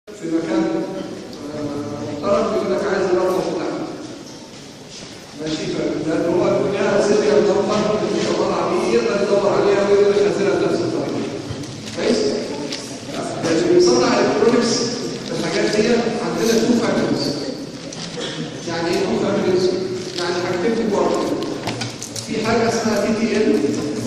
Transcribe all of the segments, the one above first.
في مكان آه، محترم يقول لك عايز الرقم بتاعك ماشي لان هو لها سيريال نمبر اللي شغال عليه يقدر يدور عليها ويقدر يخزنها بنفس الطريقه كويس؟ اللي بيصنع الكترونكس الحاجات دي عندنا تو فاميليز يعني ايه تو فاميليز؟ يعني حاجتين في بعض في حاجه اسمها تي تي ال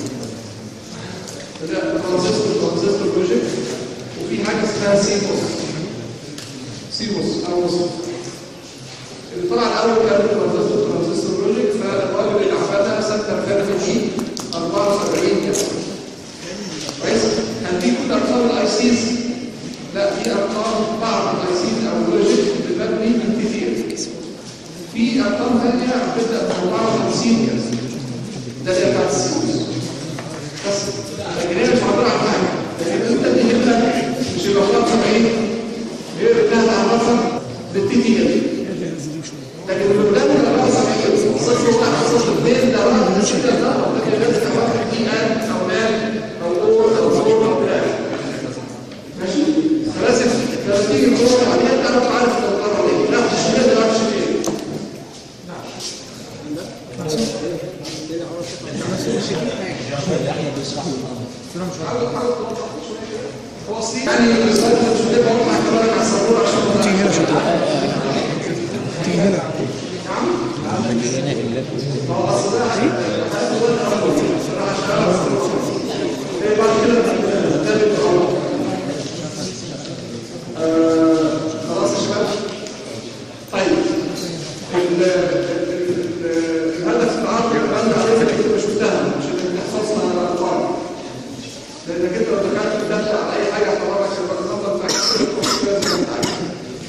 ده ترانزستور ترانزستور بروجكت وفي حاجه اسمها سيموس سيموس او وسط اللي طلع الاول كان ترانزستور ترانزستور بروجكت فالراجل اللي عملها سنه كان في 74 كده كويس كان في كل ارقام الاي سيز لا في ارقام بعض الاي سيز او بروجكت بتبني من كتير في ارقام ثانيه بتبدا ب 54 كده ده اللي بتاعت السيموس بس لكن هي مش عباره عن حاجه لكن انت اللي يهمك مش الارقام 70 هي انها تعرفك بالتي تي ال لكن اللي قدام الارقام 70 صفر واحد صفر اثنين ده واحد ده ستة ده لكن لازم تعرفك دي ان او نال او اور او فور او بلاش ماشي فلازم لما تيجي تدور عليها تعرف عارف الارقام ايه لا مش كده ما تعرفش ايه هو الصين يعني الرسالة مش هتبقى واضحة كمان على السبورة عشان تيجي هنا شوية تيجي هنا هو اصل ده هياخد وقت اكبر بصراحة عشان ايه بعد كده نتكلم خلاص آه، خلاص يا شباب طيب ال- ال- ال- الهدف العرض اللي انا عليه انك تبقى شفتها مش انك تحفظنا على الارقام لانك انت لو دخلت تدخل على اي حاجه هتطلع لك الرقم بتاعك لازم انت عارف.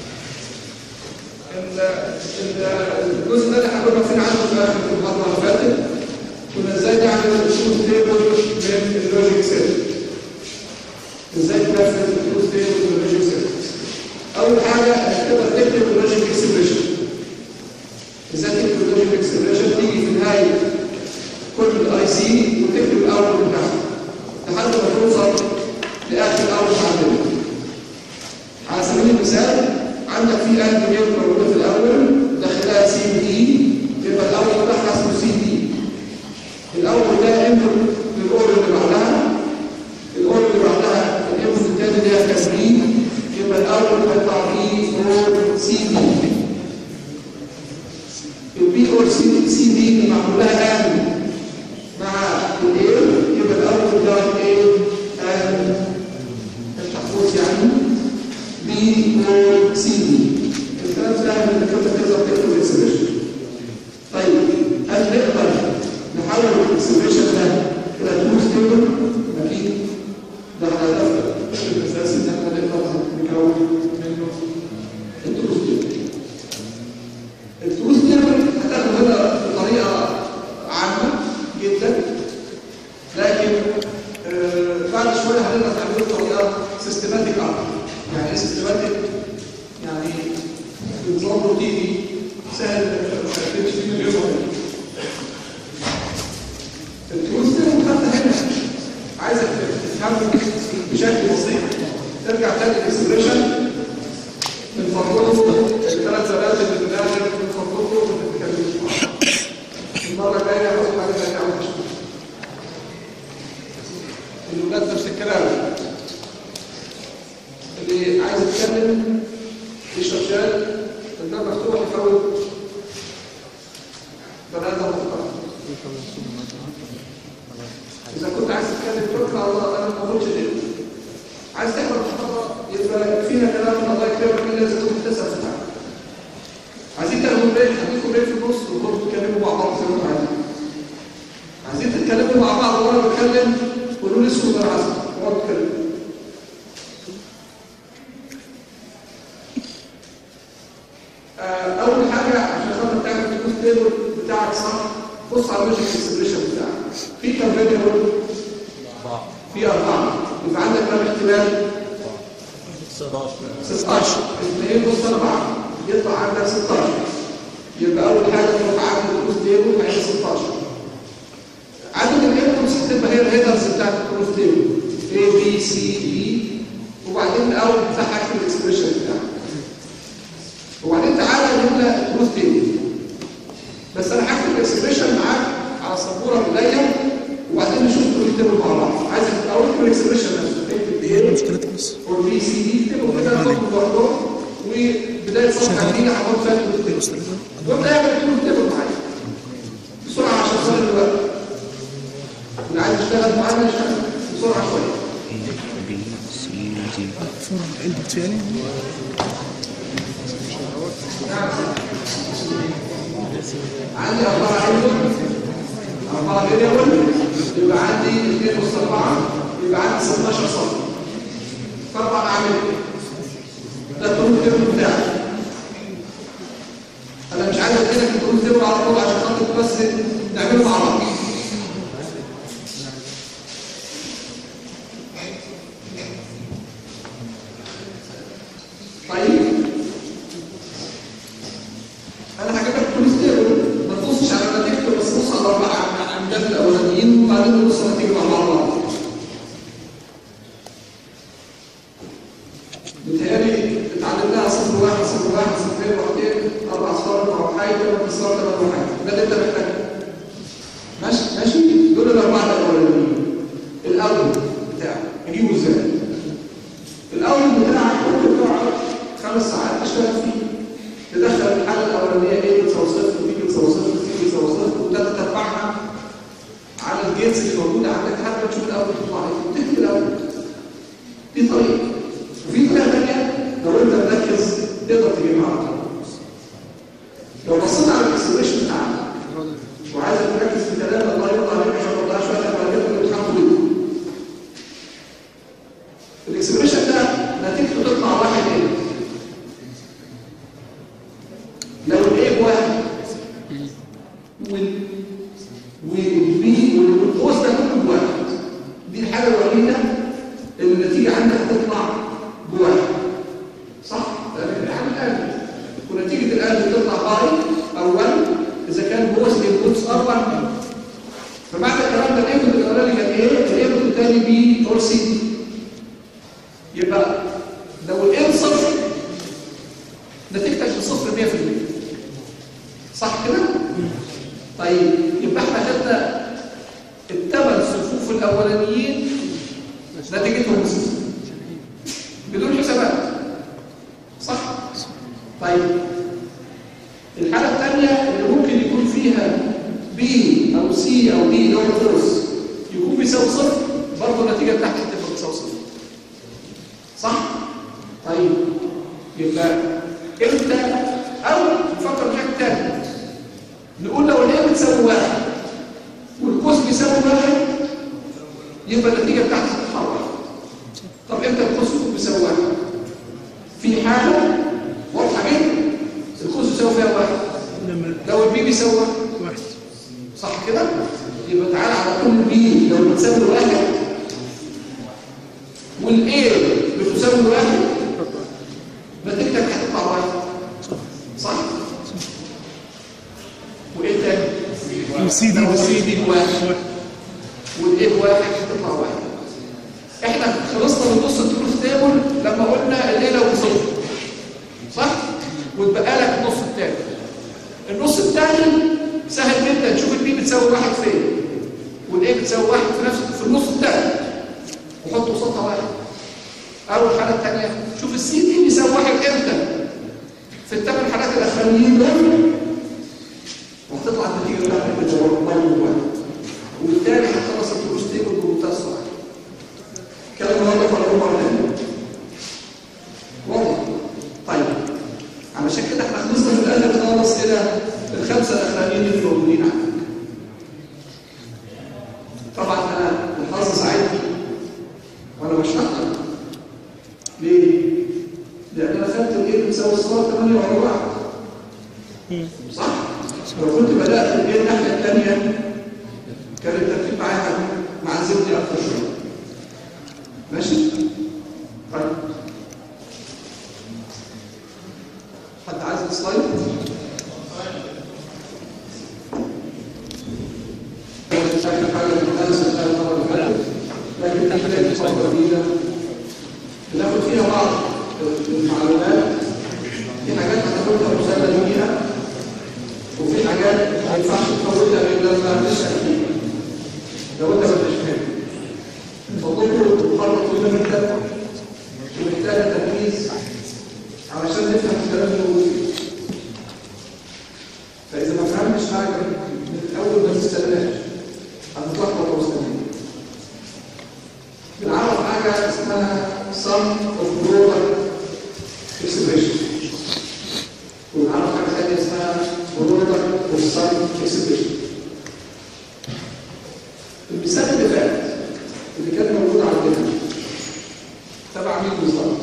ال- ال- الجزء ده اللي احنا كنا واقفين عنه في اخر المحاضره اللي فاتت كنا ازاي نعمل التروث تيبل من اللوجيك سيل ازاي تنفذ التروث تيبل من اللوجيك سيل اول حاجه انك تقدر تكتب اللوجيك اكسبريشن ازاي تكتب اللوجيك اكسبريشن تيجي في نهايه كل الاي سي وتكتب الاول بتاعه لحد ما توصل لاخر الاول عندنا على سبيل المثال عندك في اند جيم موجوده في الاول داخلها سي دي يبقى الاول بتاعها اسمه سي دي الاول ده انبوت للاورد اللي بعدها الاورد اللي بعدها الانبوت الثاني ده تسمين يبقى الاول هيطلع فيه اور سي دي البي اور سي سي دي اللي معمول لها ان مع الايه يبقى الاول ده ايه ان التحفظ يعني بي او سي دي الكلام ده اللي كنت تقدر تكتب الاكسبريشن طيب هل نقدر نحول الاكسبريشن ده الى تروث تيبل اكيد ده الهدف الاساسي ان احنا نقدر نكون منه التروث تيبل التروث تيبل هتاخد هنا بطريقه عامه جدا لكن آه، بعد شويه هنقدر نعمله بطريقه سيستماتيك اكتر يعني ايه سيستماتيك يعني بنظام روتيني سهل مش هتكتبش فيه اليوم التروث تيبل خدت هنا عايزك تفهمه بشكل بسيط ترجع تاني الاكسبريشن من فضلكم الثلاث زلات اللي في الاخر من فضلكم ما تتكلموش معاهم المره الجايه هاخد حاجه ثانيه عن الولاد نفس الكلام اللي عايز يتكلم يشرب شاي الباب مفتوح يفوت بني ادم محترم اذا كنت عايز تتكلم توكل على الله انا ما بقولش ليه عايز تحضر محاضره يبقى فينا كلام الله يكرمك من لازم تكون تسال بتاعك عايزين تاخدوا بريك هديكم بريك في النص وتقعدوا تتكلموا مع بعض زي ما انتوا عايزين عايزين تتكلموا مع بعض وانا بتكلم قولوا لي اسكت انا عايز اقعد اتكلم آه، اول حاجه عشان خاطر تعمل الكود تيبل بتاعك صح بص على اللوجيك اكسبريشن بتاعك في كام فاريبل في اربعه يبقى عندك كام احتمال 16 2 نص 4 يطلع عندك 16 يبقى اول حاجه تروح عامل الكود تيبل هيبقى 16 عدد الانبوتس هتبقى هي الهيدرز بتاعت الكروس تيبل A B C D وبعدين الاول بتاعها في الاكسبريشن وفي بدايه صفحه جديده هحط فيها الترو ستيبل وابدا اعمل الترو ستيبل معايا بسرعه عشان صار الوقت واللي عايز يشتغل معانا يشتغل بسرعه شويه A, B, C, D. فورم البكت يعني عندي أربعة عندهم أربعة فيريبل يبقى عندي 2 أس 4 يبقى عندي 16 سم فأربع أعمل ده الطول الترم بتاعي أنا مش عايز أديلك الطول الترم على طول عشان خاطر بس نعمله مع بعض طيب انا هجيب لك كل ستيبل ما تبصش على نتيجته بس بص على الاربع عمدات الاولانيين وبعدين نبص على النتيجه مع بعض متهيألي اتعلمناها صفر واحد صفر واحد صفرين واحدين اربع اصفار اربع وحيد ثمان اصفار ثمان وحيد ده اللي انت محتاجه ماشي ماشي دول الاربعه الاولانيين الاول بتاعك اجيبه ازاي؟ الاول بتاعك ممكن تقعد خمس ساعات تشتغل فيه تدخل الحاله الاولانيه ايه بتساوي صفر وبي بتساوي صفر وسي بتساوي صفر وده تتبعها على الجيتس اللي موجوده عندك لحد ما تشوف الاول تطلع ايه تكتب الاول دي طريقه وفي طريقه ثانيه لو انت مركز تقدر تجيبها على طول لو بصيت على الاكسبريشن بتاعك وعايزك تركز في كلام الله يرضى عليك عشان ما تضيعش وقتك على كده اللي بتحاول الاكسبريشن ده نتيجته تطلع واحد ايه لو الايه بواحد وال والبي والقوس ده كله بواحد دي الحاجه الوحيده اللي النتيجه عندك هتطلع بواحد صح؟ لان الحاجه الان ونتيجه الان بتطلع باي او 1 اذا كان قوس الانبوتس ار1 فبعد الكلام ده الايفنت الاولاني كان ايه؟ الايفنت الثاني بي اور سي يبقى لو الام صفر نتيجتك بصفر 100% صح كده؟ طيب يبقى احنا خدنا الثمان صفوف الاولانيين نتيجتهم بصفر بدون حسابات صح؟ طيب الحالة الثانية اللي ممكن يكون فيها بي أو سي أو دي اللي هو الفورس يكون بيساوي صفر برضه النتيجة بتاعتك هتبقى بتساوي صفر صح؟ طيب يبقى امتى او نفكر بشكل تاني نقول لو الايه بتساوي واحد والقوس بيساوي واحد يبقى النتيجه بتاعتك هتطلع واحد طب امتى القوس يكون بيساوي واحد؟ في حاله واضحه جدا القوس بيساوي فيها واحد لما لو البي بيساوي واحد واحد صح كده؟ يبقى تعالى على كل بي لو بتساوي واحد والايه بتساوي واحد نتيجتك هتطلع واحد صح؟ وايه تاني؟ والسي دي لو بس السي دي بواحد واحد والايه بواحد هتطلع واحد احنا خلصنا من نص التروث تيبل لما قلنا الايه لو بصفر صح؟ واتبقى لك النص التاني النص التاني سهل جدا تشوف البي بتساوي واحد فين والايه بتساوي واحد في نفس في النص التاني وحط قصادها واحد أو الحالة الثانية شوف السي دي بيساوي واحد امتى في الثمان حالات الأخرانيين دول وهتطلع النتيجة بتاعتك بتساوي واحد واحد وبالتالي هتخلص الدروس تيبل بمنتهى السرعة كلام واضح ولا هو ولا واضح طيب علشان كده احنا خلصنا في الآخر خالص إلى الخمسة الأخرانيين اللي موجودين عندك طبعا أنا الحظ ساعدني وانا بشرح لك ليه؟ لان انا خدت الايه بتساوي الصلاه 8 وعلى واحد صح؟ لو كنت بدات الايه الناحيه الثانيه كان الترتيب معايا معذبني اكتر شويه ماشي؟ طيب حد عايز السلايد؟ شكل حاجه من الناس اللي المره اللي فاتت لكن تحتاج فتره جديده بناخد فيها بعض المعلومات في حاجات هتاخدها مساعده فيها وفي حاجات ما ينفعش تفوتها غير لما تشتغل فيها لو انت ما انتش فاهم فضلكم محاضره طويله جدا ومحتاجه تركيز علشان عشان نفهم الكلام اللي موجود فيه فاذا ما فهمتش حاجه من الاول ما تستناش هتتلخبط وسطين بنعرف حاجه اسمها sum of product expression ونعرف حاجه ثانيه اسمها product of sum expression المثال اللي فات اللي كان موجود عندنا تبع مين بالظبط؟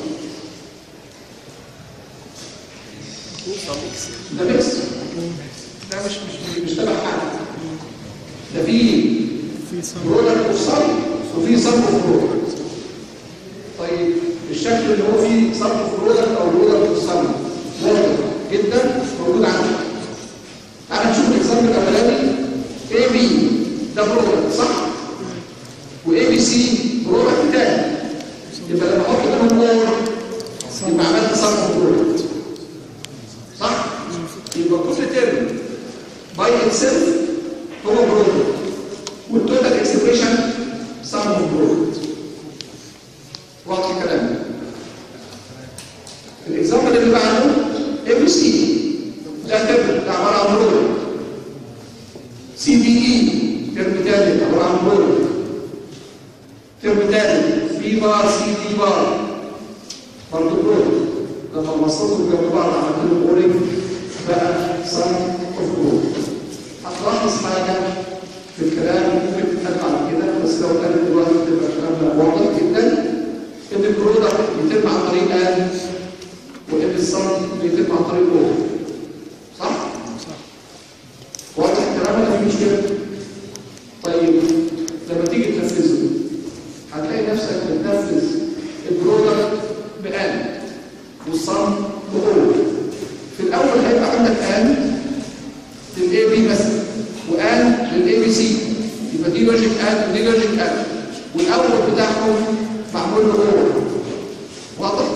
ده ميكس ده مش مش مش تبع حاجه ده فيه في صم برودكت اوف صم وفي صم اوف برودكت طيب الشكل اللي هو فيه صم اوف برودكت او برودكت اوف صم واضح جدا موجود عندك تعال نشوف الاكزامبل الاولاني اي بي ده برودكت صح واي بي سي برودكت تاني يبقى لما احط بينهم اور يبقى عملت صم اوف برودكت صح يبقى كل ترم باي اتسيلف هو برودكت والتوتال اكسبريشن سم اوف برودكت واضح الكلام الاكزامبل اللي بعده اي بي سي ده ترم ده عباره عن برودكت سي دي اي ترم تاني عباره عن برودكت ترم تاني بي بار سي دي بار برضه برودكت لما وصلتهم جنب بعض عملت لهم اورنج بقى سم اوف برودكت هتلاحظ حاجه في الكلام ممكن تتكلم عن كده بس لو كان دلوقتي تبقى الكلام واضح جدا ان البرودكت بيتم عن طريق ان وان الصم بيتم عن طريق او صح؟ واضح الكلام ولا في مشكله؟ طيب لما تيجي تنفذه هتلاقي نفسك بتنفذ البرودكت بان والصم بأو في الاول هيبقى عندك ان للاي بي مثلا وان للاي بي سي يبقى دي لوجيك ان ودي لوجيك ان والاول بتاعهم معمول له هو واضح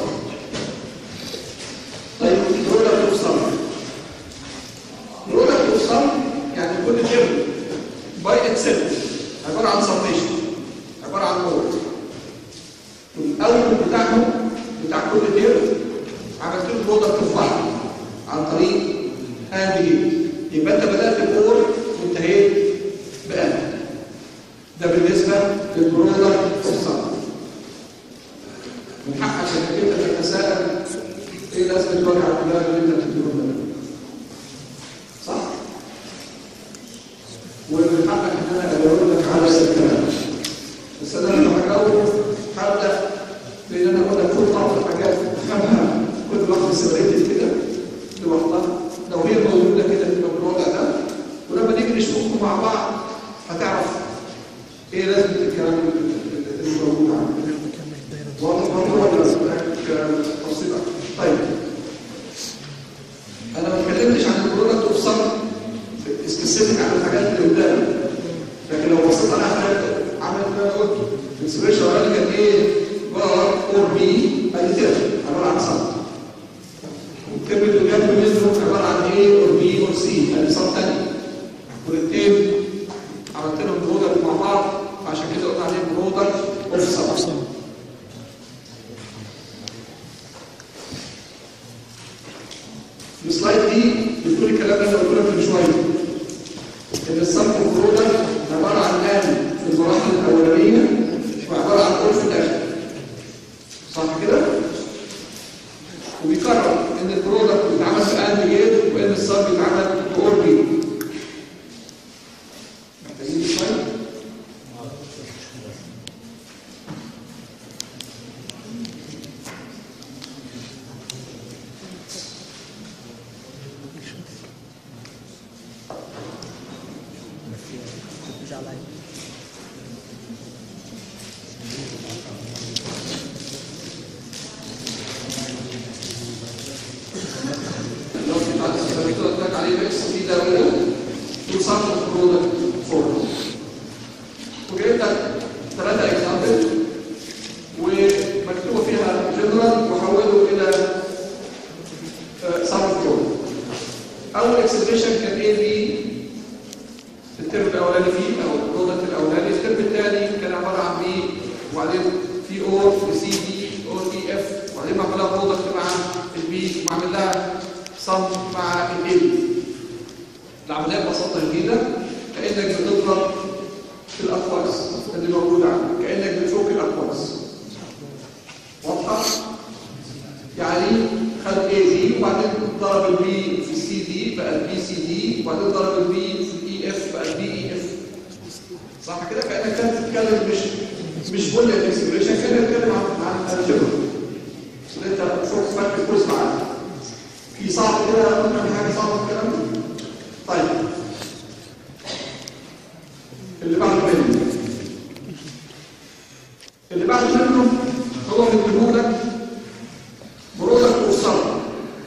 طيب برودكت اوف سم برودكت اوف سم يعني كل ترم باي اتسيلف عباره عن سميشن عباره عن نور والاول بتاعهم بتاع كل ترم عملت له برودكت اوف بعض عن طريق اند جيت يبقى انت بدات باور وانتهيت بان ده بالنسبه للبرودكت اوف سم من حقك انك انت تتساءل ايه لازمه وجع الدماغ اللي انت بتديله ده صح ومن حقك ان انا اجاوب لك على الكلام بس انا لما هجاوب هبدا بان انا اقول لك كل بعض الحاجات افهمها كل واحده سيبريتد كده لوحدها لو هي موجوده كده تبقى بالوضع ده ولما نيجي نشوفهم مع بعض هتعرف ايه لازمه الكلام اللي اللي موجود عندك واضح برضه ولا تفصيل أكتر؟ طيب انا ما اتكلمتش عن البرودكت اوف سم سبيسيفيك عن الحاجات اللي قدامي لكن لو بصيت على حاجات عملت ما قلت الانسبريشن الاولاني كان ايه بار اور بي ادي عباره عن سم والترم اللي جنب منه عباره عن ايه اور بي اور سي ادي سم تاني والاثنين عملت لهم برودكت مع بعض فعشان كده قلنا عليه برودكت اوف سم السلايد دي بتقول الكلام اللي انا قلت لك من شويه ان الصرف برودكت عباره عن ان في المراحل الاولانيه وعباره عن اول في الاخر صح كده؟ وبيكرر ان البرودكت بيتعمل في اند جيت وان الصرف بيتعمل باور جيت محتاجين شويه؟ لو في بعض السبب قلت لك عليه ميكس في دوريه تصنف برودكت فورم وجايب لك ثلاثة اكزامبل ومكتوبة فيها جنرال وحوله إلى سم برودكت أول اكسبريشن كان ايه بي الترم الأولاني فيه أو البرودكت الأولاني الترم الثاني كان عبارة عن بي وبعدين في اور في سي دي اور اي اف وبعدين معمولها برودكت مع البي وعامل لها صم مع الاي العمليه ببساطه شديده كانك بتضرب في الاقواس اللي موجوده عندك كانك بتفك الاقواس واضحه يعني خد اي دي وبعدين ضرب البي في السي دي بقى البي سي دي وبعدين ضرب البي في الاي اف بقى البي اي اف صح كده كانك كانت بتتكلم مش مش بول اكسبريشن كانك بتتكلم عن عن الجبر اللي انت بتفك فرق الكورس معاك في صعب كده ممكن في حاجه صعبه في الكلام ده طيب اللي بعد منه اللي بعد منه هو مديهولك برودكت وصل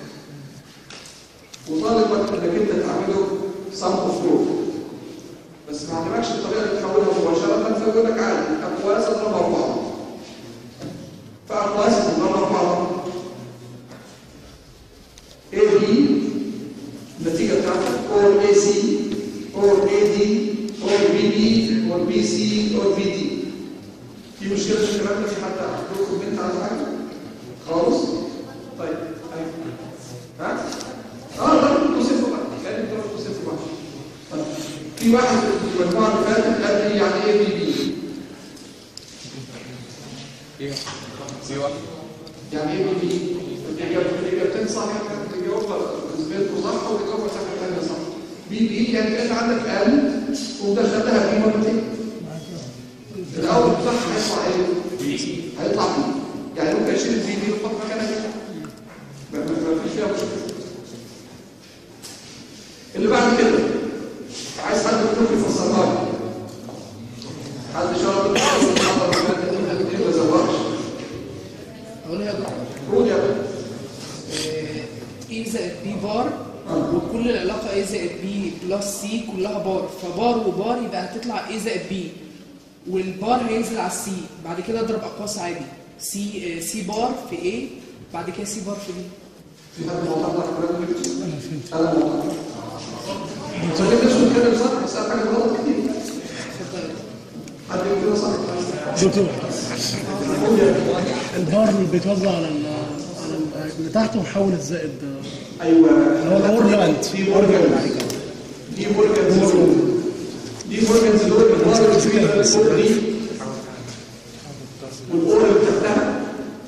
وطالبك انك انت تعمله سم اوف بس ما عجبكش الطريقه اللي تحولها مباشره فيقول لك عادي اقواس اضربها في بعض فاقواس تضربها في بعض اي بي النتيجه بتاعتك اور اي سي اور اي دي اور بي بي اور بي سي اور بي دي في مشكله في الكلام ده في حد عنده كومنت على حاجه خالص طيب ايوه ها اه لا توصفوا بقى كان انتوا توصفوا بقى طيب. في واحد في المجموعه اللي فاتت قال لي يعني ايه بي بي يعني ايه بي بي الاجابتين صح يعني تجاوب نسبته صح وتجاوب حاجه ثانيه صح بي بي يعني كان عندك ال ودخلتها بي مرتين الاول صح هيطلع ايه هيطلع بي يعني ممكن اشيل البي بي وحط مكانها كده ما ما- ما فيش فيها مشكله اللي بعد كده عايز حد يكون يفسرها لي حد شاطر حضر الماده دي ما زوقش اقول يا دكتور قول يا بنت اي زائد بي بار وكل العلاقه اي زائد بي بلس سي كلها بار فبار وبار يبقى هتطلع اي زائد بي والبار هينزل على السي بعد كده اضرب اقواس عادي سي آه، سي بار في ايه بعد كده سي بار في بي في حد موضح لك الكلام ده انا فهمت انا موضح فكده مش بتكلم صح بس انا حاجه غلط كتير اتفضل حد يقول كده صح دكتور البار اللي بيتوزع على ال- على ال- اللي تحته محول الزائد ايوه هو الاورلاند دي مورجان دي مورجان زلول دي مورجان زلول البار اللي فيها الفوق دي والبور اللي تحتها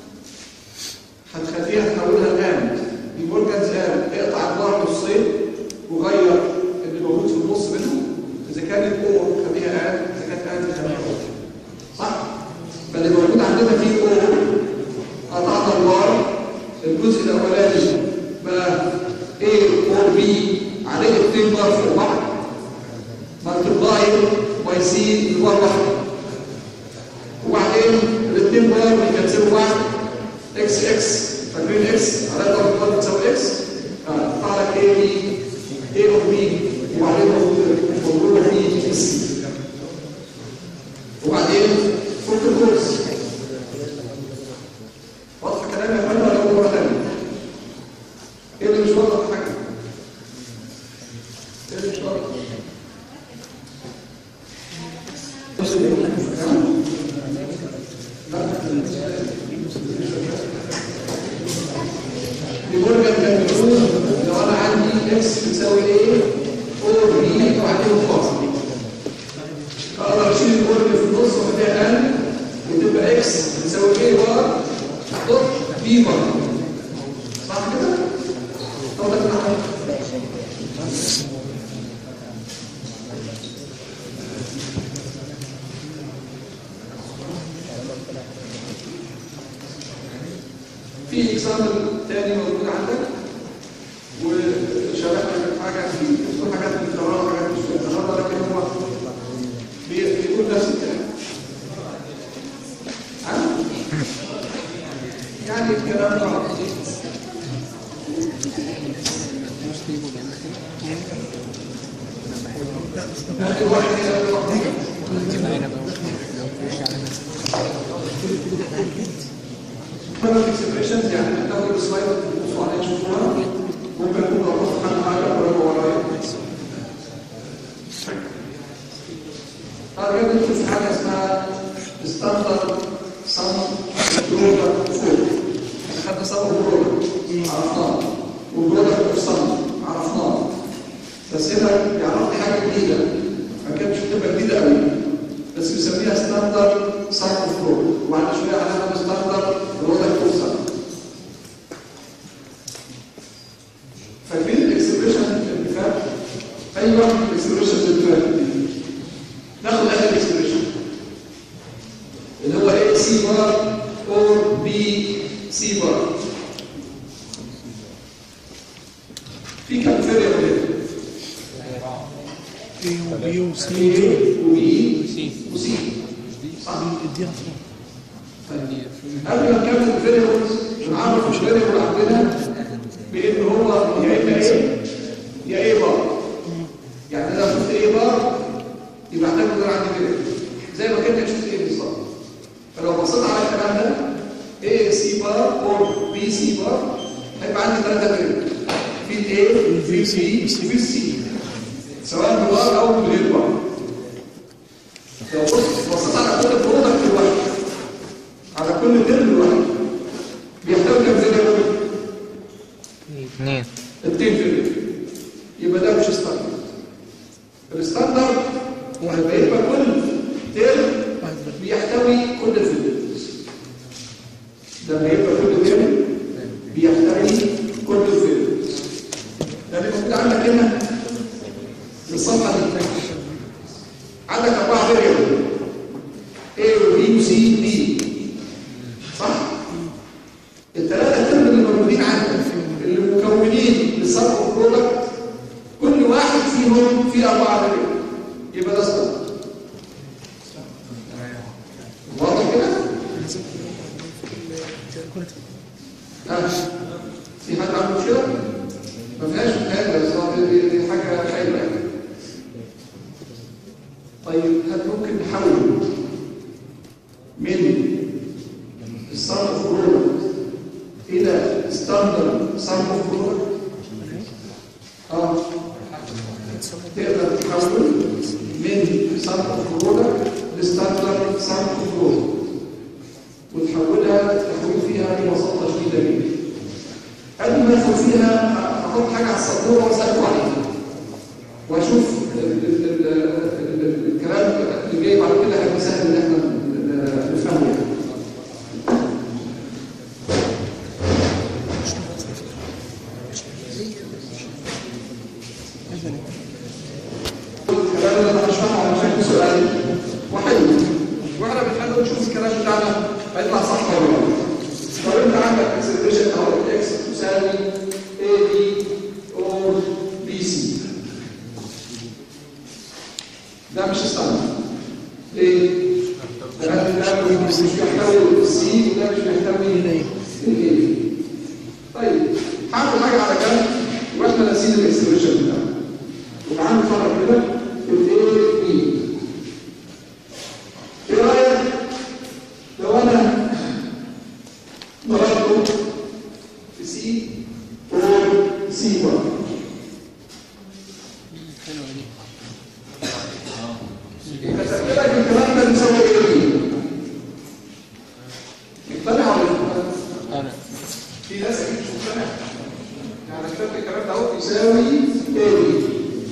هتخليها تحولها الان دي مورجانز قال اقطع البار نصين وغير اللي موجود في النص منه اذا كان البور خليها الان اذا كانت الان خليها اور صح فاللي موجود عندنا فيه اور قطعنا البار الجزء الاولاني بقى A اور B عليه اثنين بار فوق بعض مالتبلاي باي سي البار واحده وبعدين الاثنين بار بيكنسلوا بعض اكس اكس فاكرين اكس على ضرب بار بتساوي اكس اه يطلع لك اي بي اي او بي وبعدين موجود موجود في اس وبعدين فك الكورس واضح كلامي يا فندم ولا أقول مره ثانيه؟ ايه اللي مش واضح في حاجه؟ ايه اللي مش واضح؟ بص المرجع كان بيقول لو انا عندي اكس بتساوي ايه؟ اور بي وبعدين فاصل اقدر اشيل المرجع في النص واخليها ان وتبقى اكس بتساوي ايه بار دوت بي بار صح كده؟ طب ده كده في اكزامبل تاني موجود عندك وشرحت لك حاجه فيه في حاجات متكرره وحاجات مش متكرره لكن هو بي- بيقول نفس الكلام ها؟ يعني الكلام ده هاتوا واحد هنا واحد Product expressions يعني هتاخدوا السلايد تبصوا عليها تشوفوها ممكن يكون ربطت حاجه حاجه قريبه ورايا بعد كده ندخل في حاجه اسمها ستاندرد سم برودكت فود خدنا سم برودكت عرفناه والبرودكت اوف سم عرفناه بس هنا بيعرفني حاجه جديده ما كانتش بتبقى جديده قوي بس بيسميها ستاندرد سايكل فلو وبعد شويه هنعمل ستاندرد برودكت اوف سم فاكرين الاكسبريشن اللي فات؟ ايوه الاكسبريشن اللي فات ناخد اخر اكسبريشن اللي هو ايه سي بار اور بي سي بار في كام فيريبل اي وبي وسي A وبي وسي صح؟ اديها قبل ما نكمل الفيريبلز نعرف الفيريبل عندنا بان هو يا اما ايه يا ايه بار يعني انا شفت ايه بار يبقى احتاج ان عندي فيريبل زي ما كنت شفت ايه بالظبط فلو بصيت على الكلام ده ايه سي بار اور بي سي بار هيبقى عندي ثلاثه فيريبل في الايه في البي وفي السي سواء بالبار او بالغير بار لو بص بصيت على كل برودكت لوحده على كل ترم لوحده بيحتوي كام فيريبل اثنين التين فيريبل يبقى ده مش ستاندرد الستاندرد هيبقى يبقى كل ترم بيحتوي كل الفيريبلز لما يبقى كل ترم بيحتوي كل الفيريبلز ده اللي موجود عندك هنا في الصفحه دي عندك اربعه فيريبل A وB وC D صح؟ الثلاثه ترم اللي موجودين عندك اللي مكونين للصرف برودكت كل واحد فيهم فيه اربعه فيريبل يبقى ده ستاندرد واضح كده؟ ها في حد عنده مشكله؟ ما فيهاش مشكله بس هو دي, دي حاجه حلوه يعني طيب هل ممكن نحول من الصرف برودكت الى ستاندرد صرف برودكت؟ اه تقدر تحول من صرف برودكت لستاندرد صرف برودكت وتحولها تحويل فيها ببساطه شديده جدا قبل ما ادخل فيها احط حاجه على السبوره واسالكم عليها واشوف ال- ال- ال- ال- ال- الكلام اللي جاي بعد كده هيبقى سهل ان احنا ن- نفهمه يعني. الكلام اللي انا هشرحه على شكل سؤال وحل واحنا بنحل ونشوف الكلام بتاعنا هيطلع صح ولا لا لو انت عندك اكسلريشن او اكس تساوي اي بي اور بي سي ده مش ستاندرد ليه؟ لان ده مش بيحتوي السي وده مش بيحتوي الاي طيب هعمل حاجه على جنب واحنا ناسيين الاكسلريشن بتاعنا وتعالوا نفرق كده الاي بي ايه رايك لو انا ضربته في سي اور سي 1 كتبت لك الكلام ده بيساوي ايه بي مقتنع ولا مش مقتنع؟ في ناس اكيد مش مقتنع يعني كتبت الكلام ده اهو يساوي ايه بي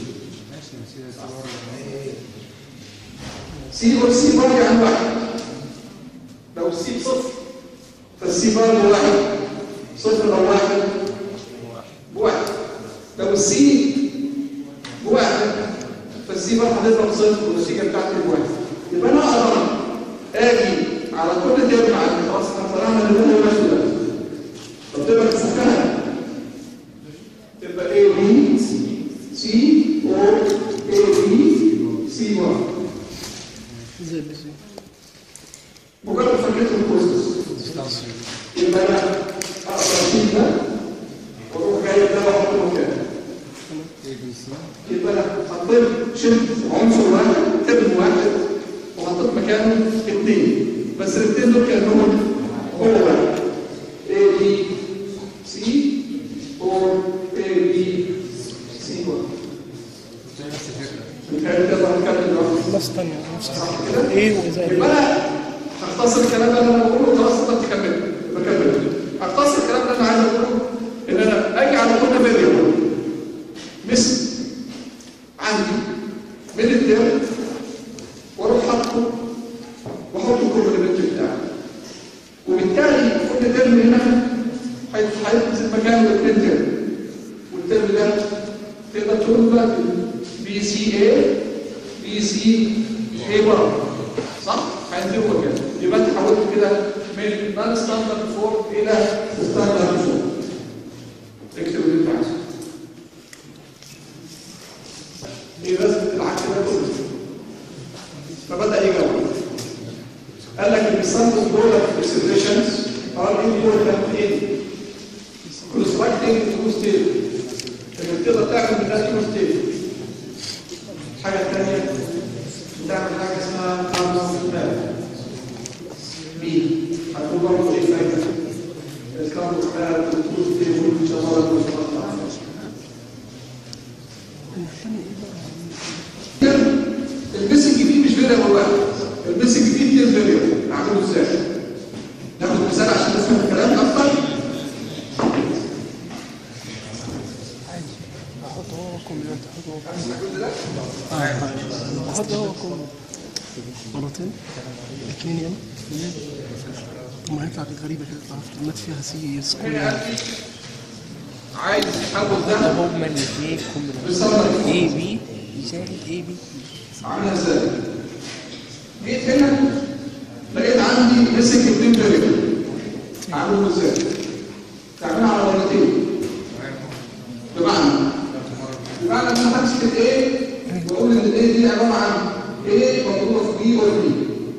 سي اور سي بار يعني واحد لو السي بصفر فالسي بار بواحد صفر او واحد بواحد لو السي بواحد فالسي بار هتضرب صفر والنتيجه بتاعتي بواحد يبقى انا اقدر اجي على كل ترم عندي خلاص احنا طلعنا اللي هو ماشي ده طب تبقى تفكها تبقى A B C or A B C 1 زي بزي مجرد فكرة البروسيس يبقى انا اقدر اشيل ده واروح جايب ده واحطه مكانه يبقى انا حطيت شلت عنصر واحد ترم واحد وحطيت مكانه اثنين بس الاثنين دول كانهم هو واحد A B C or A B C 1 متهيألي تقدر نتكلم لوحدك نفس تانية نفس صح كده كده؟ ايه واذا يبقى انا هختصر الكلام اللي انا بقوله خلاص انت تكمل بكمل هختصر الكلام اللي انا عايز اقوله كام واثنين ترم والترم ده تقدر تقول دلوقتي بي سي اي بي سي اي برضه صح؟ هينتهوا كده يبقى انت حولت كده من نون ستاندرد فورم الى ستاندرد فورم اكتب اللي انت عايزه ايه لازمه العك ده كله فبدا يجاوب قال لك البيساندس دول اكسبريشنز ار important in constructing true state انك تقدر تعمل منها true state الحاجه الثانيه بتعمل حاجه اسمها كارنس ماب بي هتقول برضه ايه فايده الكارنس ماب والترو ستيت والشغاله والشغاله الميسنج فيه مش فيريبل واحد الميسنج فيه كتير فيريبل نعمله ازاي ناخد مثال عشان نفهم الكلام اكتر احط هو كومبلمنت احط هو احط هو كومبلمنت مرتين اثنين يعني ثم هيطلع غريبه كده تعرف كلمات فيها سي سكول هنا قال لي عايز يحول ده هما الاثنين بصدر اي بي يساوي اي بي عاملها ازاي جيت هنا لقيت عندي مسك اتنين فيريبل اعمله ازاي تعملها على مرتين بمعنى بمعنى ان انا همسك الايه واقول ان الايه دي عباره عن ايه مضروبه في بي اور بي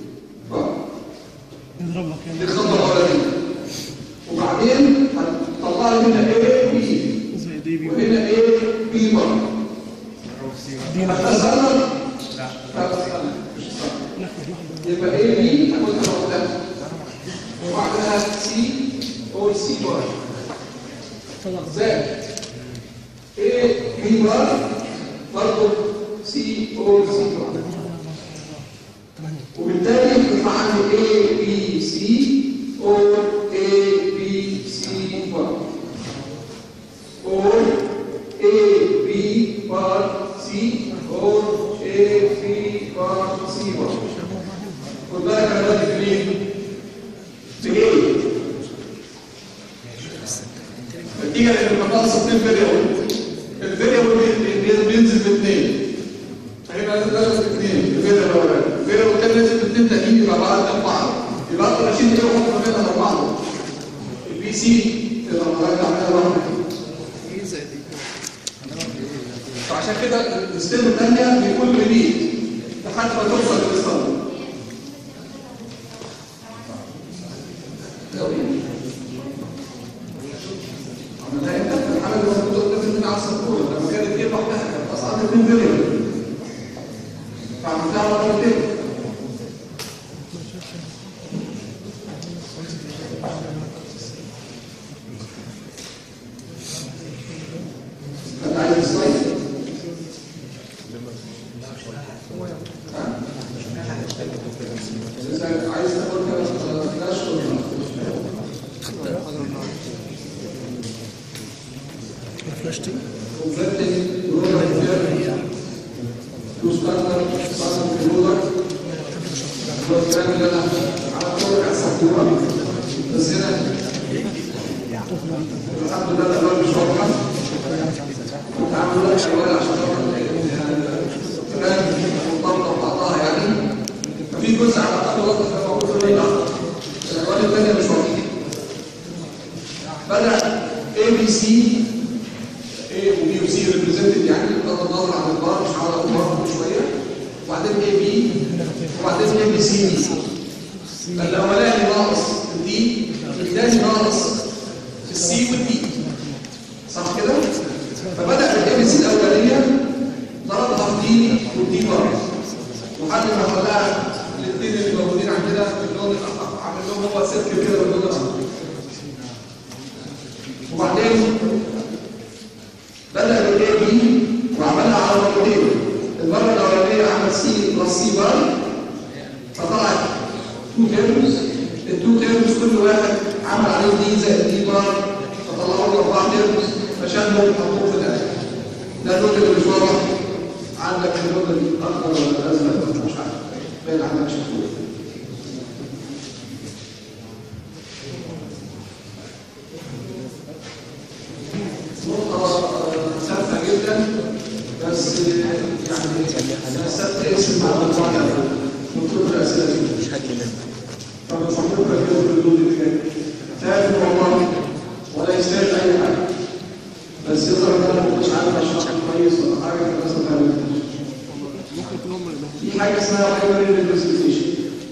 نضرب لك دي يعني الخطوه الاولانيه وبعدين هتطلع لي هنا ايه بي زي دي بي وهنا ايه بي برضه دي ناخد هتسرب يبقى ايه بي هاخدها لوحدها وبعدها سي او سي بار زائد ايه بي بار برضه سي او سي بار وبالتالي يطلع عندي اي بي سي او اي بي سي بار او اي بي بار سي او اي بي بار سي بار خد بالك انا دلوقتي في مين؟ في ايه؟ نتيجه لان المقاصد اثنين فيريبل الفيريبل بي- بينزل باثنين فهيبقى لازم لازم اثنين الفيريبل الاولاني الفيريبل الثاني لازم اثنين تانيين يبقى بعض جنب بعض يبقى اقدر اشيل كده واحط ما بينها بعض البي سي تقدر نرجع منها لوحدها ايه زائد ايه فعشان كده الستيب الثانيه بيكون ريبيت لحد ما توصل للستاندرد عملها انت في الحاله اللي موجوده قدام من على السبوره لما كانت ايه لوحدها كانت اصعب من فيريبل فعملتها مرتين انت عايز السلايد إذا عايز تاخد كده فلاش فلاشتي converting rural area to standard standard product هو الكلام اللي انا على طول حسبته بس هنا الحمد لله الألوان مش واضحة كنت عامل لك ألوان عشان تبان مرتبطة ببعضها يعني ففي جزء على الأقل واضح في موجود في الأخضر الألوان الثانية مش واضحة بدأ A B C A وبي وسي ريبريزنتد يعني بغض النظر عن البار مش على البار كل شويه وبعدين اي بي وبعدين اي بي سي دي الاولاني ناقص الدي الثاني ناقص السي والدي صح كده؟ فبدا بالاي بي سي الاولانيه ضربها في دي والدي بار وحد ما خلاها الاثنين اللي موجودين عندنا باللون الاحمر عامل لهم هو سيركل كده باللون الاحمر وبعدين بدأ بالاي بي وعملها على مرتين المرة الأولانية عمل سي بلس سي بار فطلعت تو تيرمز التو تيرمز كل واحد عمل عليه دي زائد دي بار فطلعوا له أربع تيرمز فشالهم حطوه في الآخر ده اللون اللي مش واضح عندك اللون الأخضر ولا الأزرق ولا مش عارف باين عندك شفتوه بس يعني سبت اسم مع الموضوع من كتر الاسئله دي مش هجري منه طب الفقور كان في الردود اللي جايه تعرف والله ولا يستاهل اي حاجه بس يظهر ان انا ما كنتش عارف اشرح كويس ولا حاجه فالناس ما فهمتش ممكن يكون هم اللي في حاجه اسمها باينري ريبريزنتيشن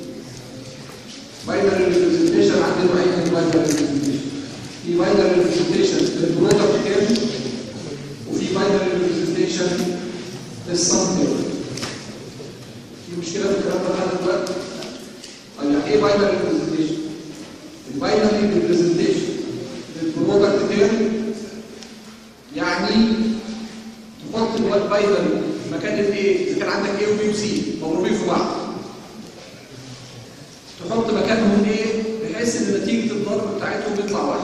باينري ريبريزنتيشن عندي نوعين من باينري ريبريزنتيشن في باينري ريبريزنتيشن للبرودكت كام وفي باينري ريبريزنتيشن للصم كام في مشكله في الكلام ده لحد دلوقتي طيب يعني ايه باينري ريبريزنتيشن الباينري ريبريزنتيشن للبرودكت كام يعني تحط الواد باينري مكان الايه اذا كان عندك ايه وبي وسي مضروبين في بعض تحط مكانهم ايه بحيث ان نتيجه الضرب بتاعتهم يطلع واحد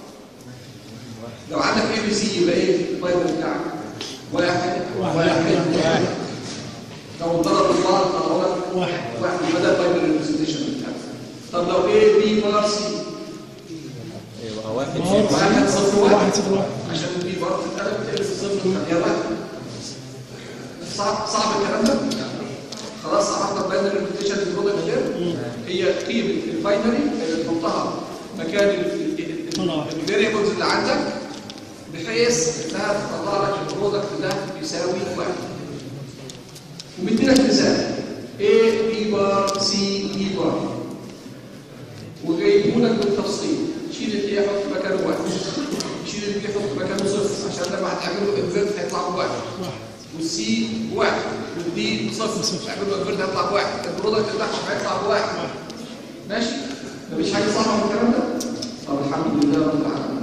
لو عندك ايه بي سي يبقى ايه الباينري بتاعك واحد واحد لو ضرب بعض اهوت واحد واحد يبقى ده الباينري ريبريزنتيشن بتاعك طب لو ايه بي بار سي يبقى واحد بار واحد صفر واحد واحد صفر واحد عشان البي بار تتقلب تقلب صفر هي واحد صعب صعب الكلام ده خلاص عرفنا الباينري ريبريزنتيشن البرودكت كام هي قيمه الباينري اللي تحطها مكان الفاريبلز اللي عندك بحيث انها تطلع لك البرودكت ده بيساوي واحد ومديلك مثال A B بار C E بار وجايبهولك بالتفصيل شيل الايه حط مكانه واحد شيل البي حط مكانه صفر عشان لما هتعمله انفيرت هيطلع بواحد والسي بواحد والدي صفر تعمل له انفيرت هيطلع بواحد البرودكت بتاعك هيطلع بواحد ماشي مفيش حاجه صعبه من الكلام ده طب الحمد لله رب العالمين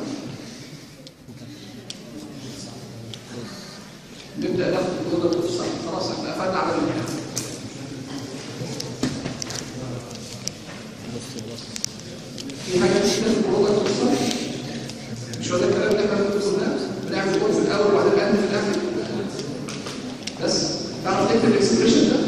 نبدا ناخد البرودكت في الصح خلاص احنا قفلنا على الامتحان في حاجه تشتغل في البرودكت في الصح مش هو ده الكلام اللي احنا بنقوله بنعمل كود في الاول وبعدين نعمل في الاخر بس تعرف تكتب الاكسبريشن ده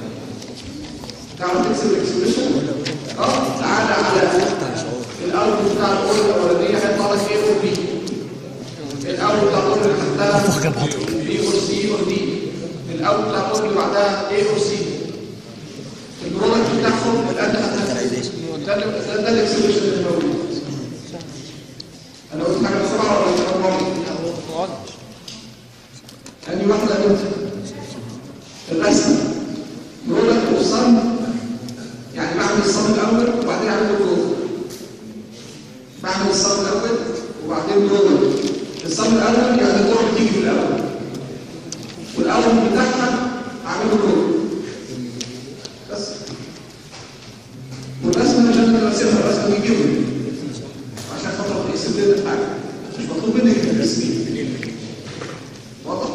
تعرف تكتب الاكسبريشن اه تعالى على الاول بتاع الاول الاولانيه هيطلع لك ايه اور بي الاول بتاع الاول اللي تحتها بي اور سي اور دي الاول بتاع الاول اللي بعدها ايه اور سي البرودكت بتاعهم الان هتلاقي ده ده ده الاكسبريشن اللي موجود انا قلت حاجه بسرعه ولا كلام واضح أني واحدة منهم الرسم برودكت والصم يعني بعمل الصم الأول وبعدين أعمل برودكت بعمل الصم الأول وبعدين برودكت الصم الأول يعني الدور بتيجي في الأول والأول بتاعها أعمله برودكت بس والرسم مش أنا اللي برسمها الرسم بيجيبني عشان خاطر يرسم لنا حاجة مش مطلوب منك التسمية واضح؟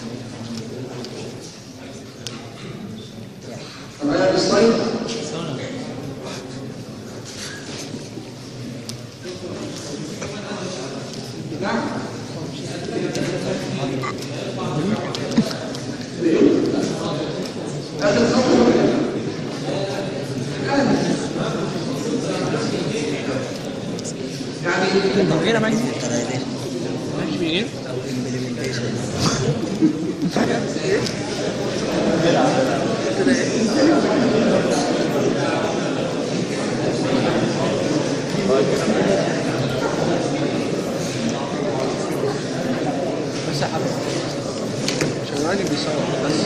معايا السلايد نعم ليه؟ اخر خطوه الان يعني طب غير ماشي ماشي بايه؟ بس يا حبيبي عشان الراجل بيصور بس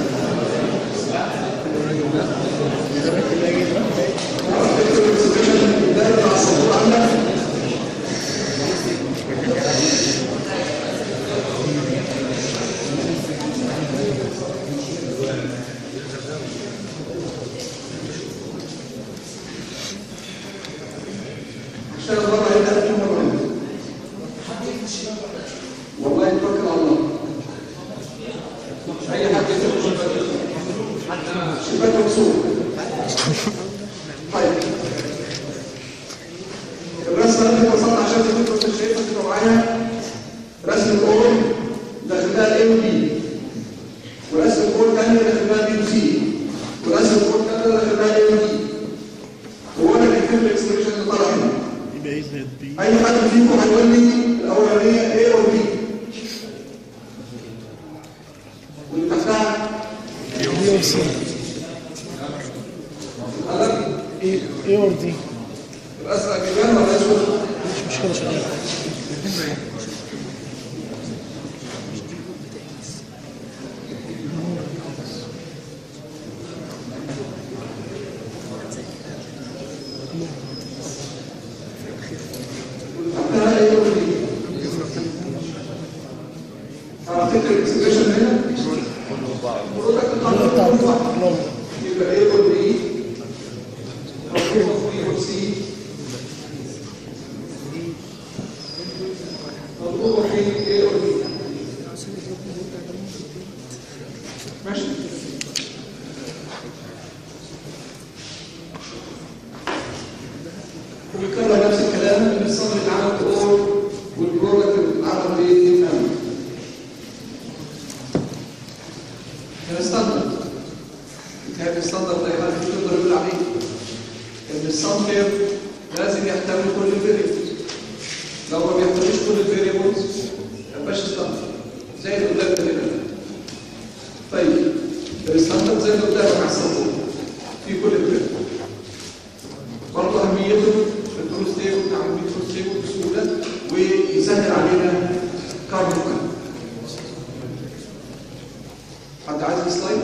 الراجل ده الراجل ده جاي عشان الوضع يبقى فيه مرة والله يتوكل على الله اي حد يفتح شباك شباك مكسور طيب الرسمه اللي وصلنا عشان تكون انت شايفها كده معايا رسم الاول داخلها الاي وبي ورسم الاول ثانيه داخلها بي وسي ورسم الاول ثانيه داخلها اي ودي هو انا كتبت الاكسبريشن اللي طالع هنا يبقى ايه زائد بي اي حد فيكم هيقول لي الاولانيه A او B اور سي ايه ايه اور دي الازرق بيبان ولا اسود؟ مش مشكله شغال تحتها ايه ودي؟ هفتكر الاكسبريشن هنا برودكت اللي بتاع اللون يبقى ايه ودي؟ مطلوبه بي وسي مطلوبه في ايه ودي؟ ماشي وبيكرر نفس الكلام ان الصدر اتعمل باور والبرودكت اتعمل بايه؟ نعم. هنا ستاندرد كان الستاندرد ده يبقى مش تقدر يقول عليه ان الصنفر لازم يحتوي كل الفيريبلز لو ما بيحتويش كل الفيريبلز ما يبقاش ستاندرد زي اللي قدامنا هنا طيب الستاندرد زي اللي قدامك على السطور في كل الفيريبلز برضه اهميته في الدروس تيبل تعمل بيه دروس تيبل بسهوله ويسهل علينا كاربون حد عايز السلايد؟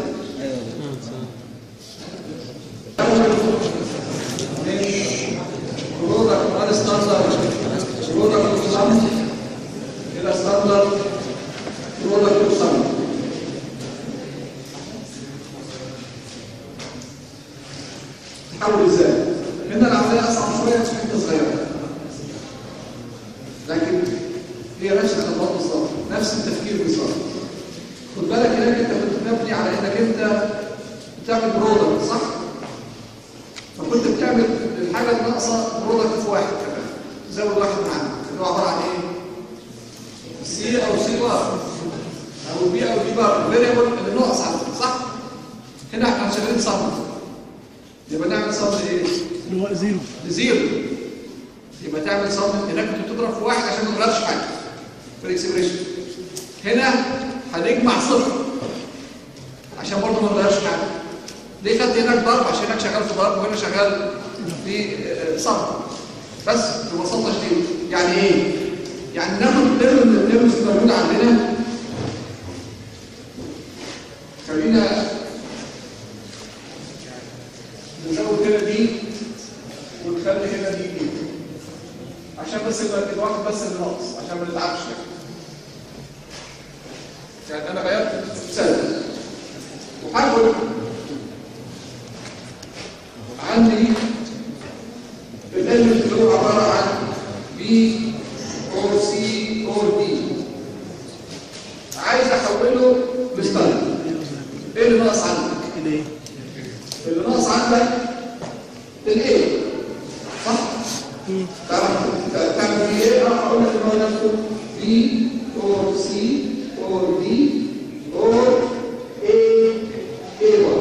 برودكت من ستاندرد برودكت صم الى ستاندرد برودكت صم تحول ازاي؟ هنا العمليه اصعب شويه في حته صغيره لكن هي نفس الخطوات بالظبط نفس التفكير بالظبط خد بالك هناك انت كنت مبني على انك انت بتعمل برودكت صح؟ فكنت بتعمل الحاجه الناقصه برودكت في واحد كمان تزود واحد معانا اللي هو عباره عن ايه؟ سي او سي بار او بي او بي بار الفاريبل اللي ناقص عندك صح؟ هنا احنا شغالين صم يبقى نعمل صم ايه؟ اللي هو زيرو لزيرو يبقى تعمل صم هناك كنت بتضرب في واحد عشان ما تغيرش حاجه في الاكسبريشن هنا هنجمع صفر عشان برضه ما نغيرش حاجه ليه خدت هناك ضرب عشان هناك شغال في ضرب وهنا شغال في آه، صم بس ببساطه شديده يعني ايه؟ يعني ناخد الترم من الترمز اللي موجود عندنا خلينا نزود هنا دي ونخلي هنا دي دي عشان بس يبقى الواحد بس اللي ناقص عشان ما نتعبش يعني انا غيرت سنه وهاخد عندي الالف اللي هو عباره عن بي اور سي اور دي عايز احوله لستايل ايه اللي ناقص عندك؟ الايه اللي ناقص عندك الايه صح؟ تعرف تعمل فيه ايه؟ راح اقول لك ان هو نفسه بي اور سي اور دي اور اي اي 1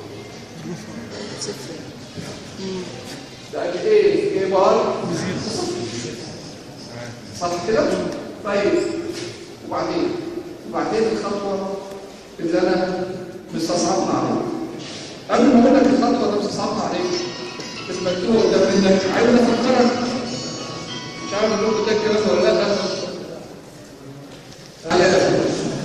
ده ايه اي بار صح كده؟ طيب وبعدين وبعدين الخطوه اللي انا مستصعبها عليك قبل ما اقول لك الخطوه اللي مستصعبها عليك المكتوب قدام منك عايز افكرك مش عارف اقول لكم ده الكلام ولا لا على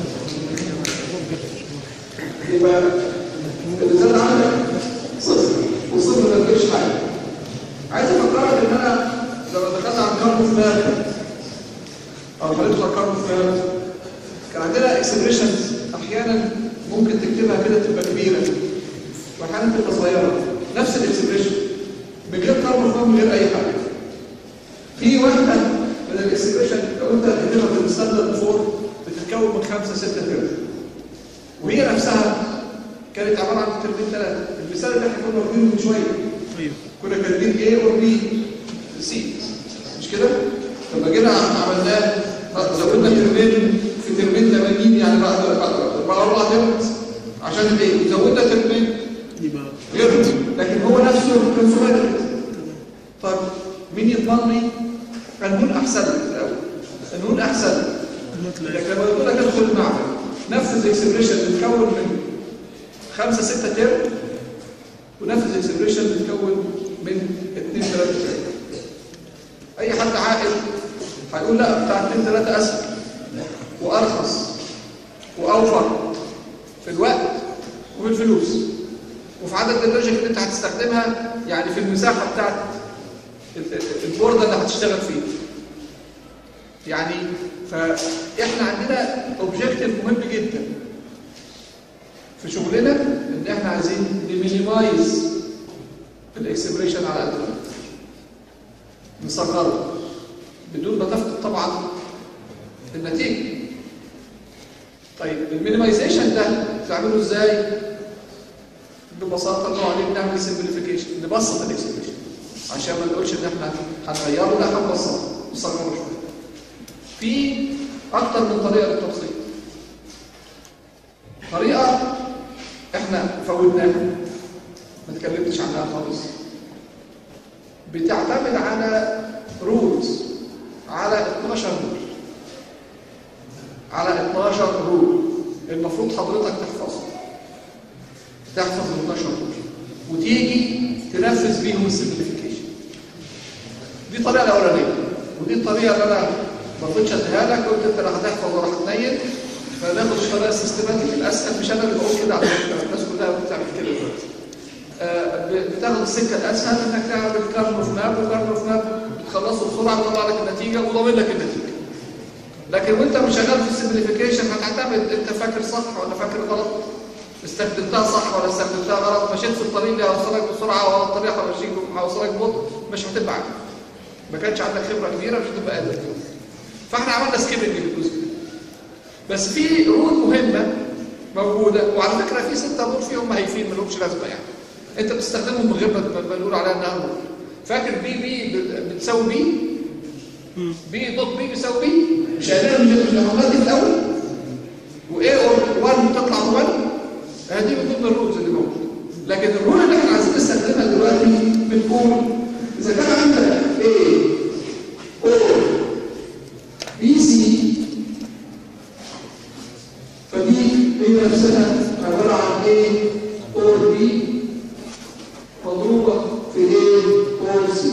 يبقى اللي زاد عندك صفر وصفر ما تجيبش حاجه عايز افكرك ان انا لما دخلت على الكاربون فلان او خليته على الكاربون فلان كان عندنا اكسبريشنز احيانا ممكن تكتبها كده تبقى كبيره واحيانا تبقى صغيره نفس الاكسبريشن من غير كاربون فلان من غير اي حاجه في واحده من الاكسبريشن لو انت كاتبها في الستاندرد فور بتتكون من خمسه سته ترم وهي نفسها كانت عباره عن ترمين ثلاثه المثال اللي احنا كنا واخدينه من شويه ايوه كنا كاتبين A و B C مش كده؟ لما جينا عملناه زودنا ترمين في ترمين 80 يعني بعد بعد بعد اربع ترم عشان الايه؟ زودنا ترمين يبقى غير لكن هو نفسه كان صغير طب مين يضمن لي؟ النون احسن لك في الاول النون احسن لك ما تلاقي لكن لما يقول لك ادخل المعمل نفذ الاكسبريشن اللي اتكون من خمسة ستة ترم ونفذ الاكسبريشن بتتكون من اثنين ثلاثة ترم اي حد عاقل هيقول لا بتاع اثنين ثلاثة اسهل وارخص واوفر في الوقت وفي الفلوس وفي عدد اللوجيك اللي انت هتستخدمها يعني في المساحة بتاعت ال- ال- البوردة اللي هتشتغل فيه يعني فاحنا عندنا اوبجيكتيف مهم جدا في شغلنا ان احنا عايزين نمينيمايز الاكسبريشن على قد ما نقدر. نصغره بدون ما تفقد طبعا النتيجه طيب المينيمايزيشن ده تعمله ازاي ببساطه انه عليه بنعمل سمبليفيكيشن نبسط الاكسبريشن عشان ما نقولش ان احنا هنغيره لا هنبسطه نصغره شويه في اكتر من طريقه للتبسيط طريقه احنا فوتناها ما اتكلمتش عنها خالص بتعتمد على رولز على 12 رول على 12 رول المفروض حضرتك تحفظهم تحفظ ال 12 رول وتيجي تنفذ بيهم السمبليفيكيشن دي الطريقه الاولانيه ودي الطريقه اللي انا ما رضيتش اديها لك قلت انت لا هتحفظ ولا هتنيل فناخد الطريقه السيستماتيك الاسهل مش انا اللي بقول كده على فكره الناس كلها بتعمل كده دلوقتي آه، ب- بتاخد السكه الاسهل انك تعمل كارن اوف ماب وكارن اوف ماب بتخلصه بسرعه ويطلع لك النتيجه وضامن لك النتيجه لكن وانت مش شغال في السمبليفيكيشن هتعتمد انت فاكر صح ولا فاكر غلط استخدمتها صح ولا استخدمتها غلط مشيت في الطريق اللي هيوصلك بسرعه ولا الطريق هيمشيك هيوصلك ببطء مش هتبقى عارف ما كانش عندك خبره كبيره مش هتبقى قادر فاحنا عملنا سكيبنج للجزء ده بس في رول مهمه موجوده وعلى فكره في ستة رول فيهم هايفين ما لهمش لازمه يعني انت بتستخدمهم من غير ما ما نقول عليها انها رول فاكر بي بي بت- بتساوي بي بي دوت بي بيساوي بي مش قايلين مش مش العملات دي في الاول وايه 1 بتطلع 1 هذه من ضمن الرولز اللي موجوده لكن الرول اللي احنا عايزين نستخدمها دلوقتي بتقول اذا كان عندك A او بي سي فدي هي نفسها عباره عن A اور B مضروبه في A اور C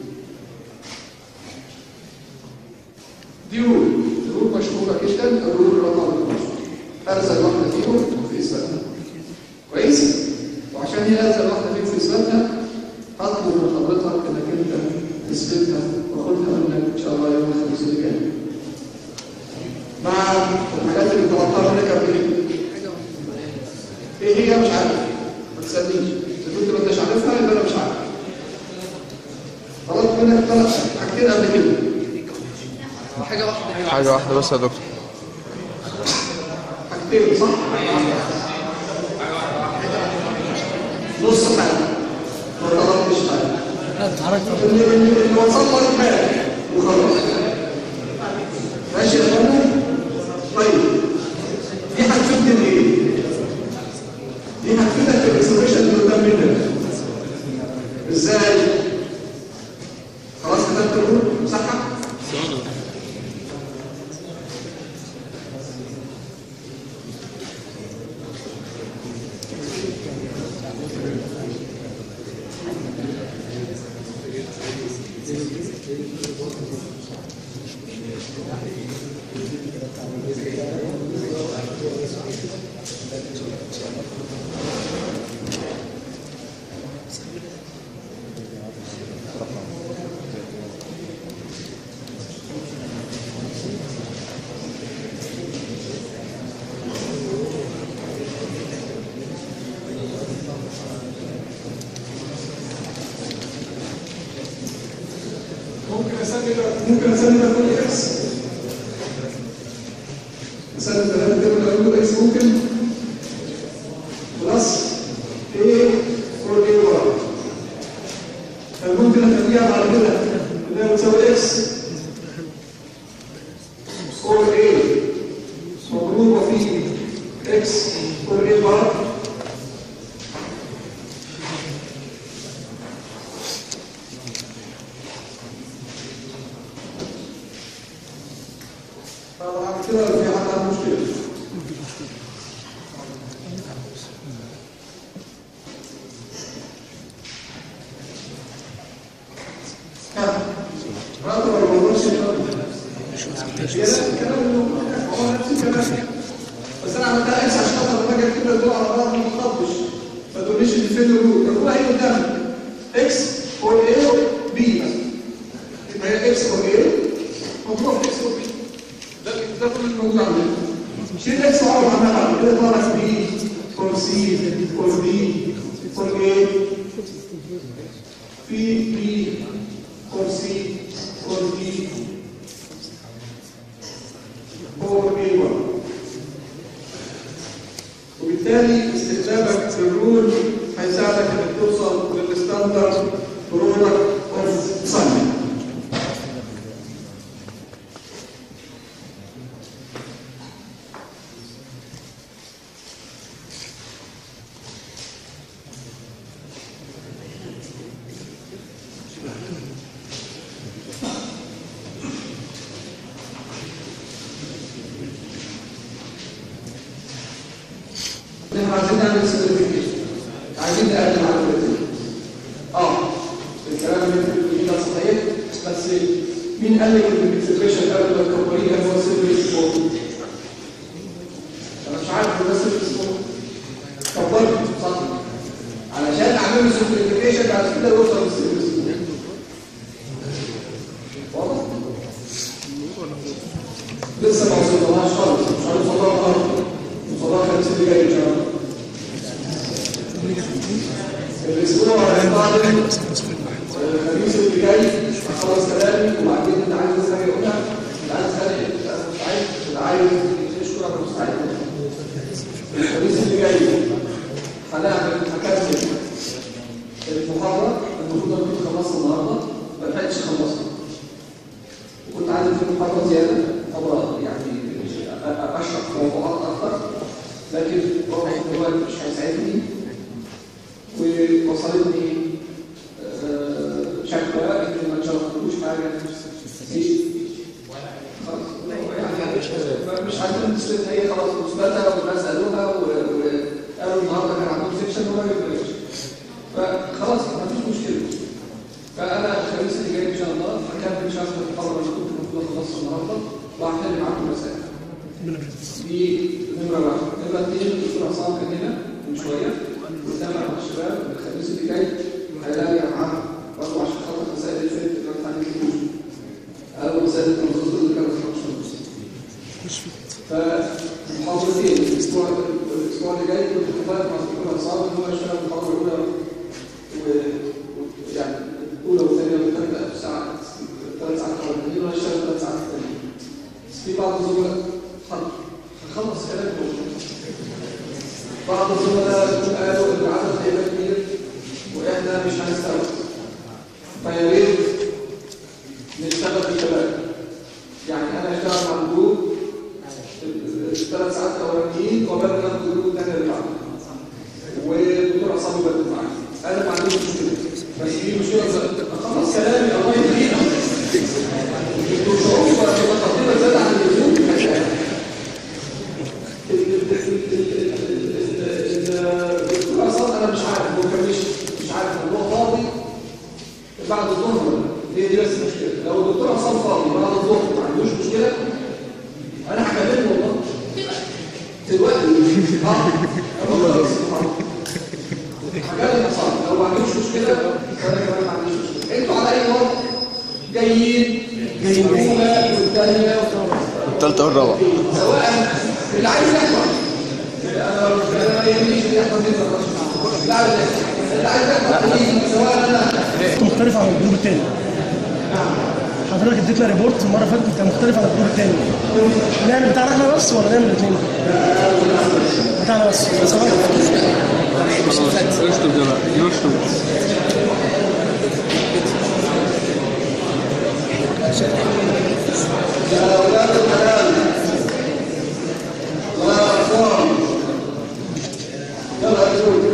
دي رول رول مشهوره جدا الرول رقم 12 ارسل واحده فيهم في اثباتها كويس وعشان هي ارسل واحده فيهم في اثباتها هطلب من حضرتك انك انت تثبتها واخدها منك ان شاء الله يوم الخميس اللي جاي مع الحاجات اللي طلبتها منك قبل كده ايه هي مش عارف ما تسالنيش اذا كنت ما انتش عارفها يبقى انا مش عارف طلبت منك ثلاث حاجتين قبل كده حاجه واحده حاجة واحدة بس يا دكتور حاجتين صح؟ نص حاجة ما طلبتش حاجة لا اتحركت اللي اللي وصل لك حاجة وخلاص ماشي يا فندم؟ طيب دي هتفيدني ايه؟ دي هتفيدك في الاكسبريشن اللي قدام منك ازاي؟ خلاص كتبت الرول صح؟ ممكن اسلم ممكن اسلم كل اكس اسلم ثلاثة كده كل اكس ممكن بلس ايه فور ايه ورا طب ممكن اخليها بعد كده انها بتساوي اكس فور ايه مضروبة في اكس فور ايه ورا طبعا كده في حد عنده مشكلة كمان بس انا عملتها اكس عشان خاطر لما اجي اكتب لك دول على بعض ما تخبش ما تقوليش ان فين الروت الروت هي قدامك اكس اور اي بي مثلا يبقى هي اكس اور اي مضروب اكس اور بي ده ده كل اللي موجود عندنا شيل اكس وعوض عنها بعد كده طلع لك بي اور سي اور بي اور اي في بي اور سي اور بي اور اي 1 وبالتالي استخدامك للرول هيساعدك انك توصل للستاندرد برودكت اوف ساين احنا عايزين نعمل سيرتيفيكيشن عايزين نقدم على الكريتيريا اه الكلام اللي انت بتقوليه ده صحيح بس مين قال لك ان الانتجريشن قبل ما تكبريها هو سيرفيس فور انا مش عارف هو سيرفيس فور كبرت صح علشان اعمل له سيرتيفيكيشن بعد كده يوصل للسيرفيس واضح لسه ما وصلناش خالص مش هنوصلها خالص وصلها 50 اللي جاي ان شاء الله الاسبوع القادم الخميس اللي جاي هخلص كلامي وبعدين انت عايز بس حاجه اقولها اللي عايز حاجه انت مستعد اللي عايز يشكرك مستعد الخميس اللي جاي هنعمل هكمل المحاضره المفروض انا كنت خلصت النهارده ما لحقتش اخلصها وكنت عايز في محاضره زياده محاضره يعني اشرح في موضوعات اكثر لكن واضح ان الوقت مش هيساعدني ووصلتني آه، شكوى ان ما شرحتلوش حاجه في خلاص يعني مش عايزين تثبت هي خلاص مثبته والناس قالوها و- وقالوا النهارده كان عندهم سيكشن وما جبناش فخلاص ما فيش مشكله فانا الخميس اللي جاي ان شاء الله هكمل شرح المحاضره اللي كنت المفروض اخلصها النهارده وهحل معاكم مسائل دي نمرة واحد نمرة اثنين الدكتور عصام كان هنا من شوية وسامع مع الشباب الخميس اللي جاي هيلاقي معاه برضه عشان خاطر المسائل اللي فاتت اللي انا اتعلمت أو مسائل التنظيم اللي كانت في الشمس فالمحاضرتين الأسبوع الأسبوع اللي جاي كنت مختلف مع الدكتور عصام إن هو يشتغل المحاضرة الأولى ويعني الأولى والثانية والثالثة في ساعة ثلاث ساعات أولانيين وأنا أشتغل ثلاث ساعات الثانية في بعض الزملاء حاضر هنخلص كلام بعض الزملاء قالوا ان العدد هيبقى كبير واحنا مش هنستوعب فيا ريت نشتغل بشباب يعني انا اشتغل مع الجروب الثلاث ساعات الاولانيين وبعد ناخد الجروب الثاني اللي بعده والدكتور عصام يبقى معايا انا ما عنديش مشكله بس في مشكله خلاص كلامي الله يهديك انتوا شعوروا بتقدير زياده عن اللزوم الدكتور عصام انا مش عارف هو كان مش مش عارف هو فاضي بعد الظهر هي دي بس المشكله لو الدكتور عصام فاضي بعد الظهر ما عندوش مشكله انا هكلمه والله دلوقتي اه والله هكلم عصام لو ما عندوش مشكله انا كمان ما عنديش مشكله انتوا على اي وضع جايين جايين الاولى والثانيه الثالثة والرابعة سواء اللي عايز يحفظ انا انا ما يهمنيش اللي يحفظ يحفظ لا لا اللي عايز يحفظ يجي، سواء انا مختلف عن الجروب التاني حضرتك اديتنا ريبورت المره اللي فاتت كان مختلف عن الجروب التاني نعمل بتاعنا احنا بس ولا نعمل الاثنين؟ بتاعنا بس سواء يشطب دلوقتي يشطب يا اولاد الحلال يا اخوان يلا يا زوج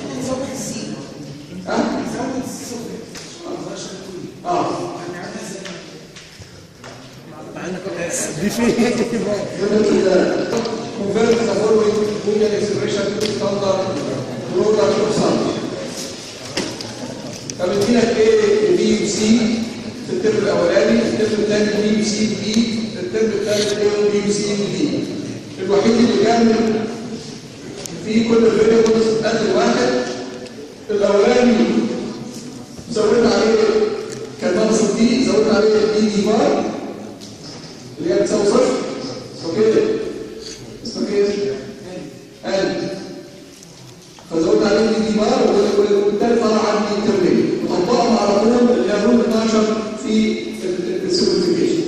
ها؟ اه دي فين؟ convert the following Boolean expression to standard product of sum. فبديلك ايه بي وسي في الترم الاولاني الترم الثاني بي وسي دي الترم الثالث ايه بي وسي دي الوحيد اللي كان في كل الفيريبلز قد واحد الاولاني زودنا عليه كان ناقص دي زودنا عليه دي دي بار اللي هي بتساوي صفر اسمه كده اسمه كده قال فزودنا عليه دي دي بار والتالت طلع عندي تربيه وطبقهم على طول اللي هي رول 12 في السيمبليفيكيشن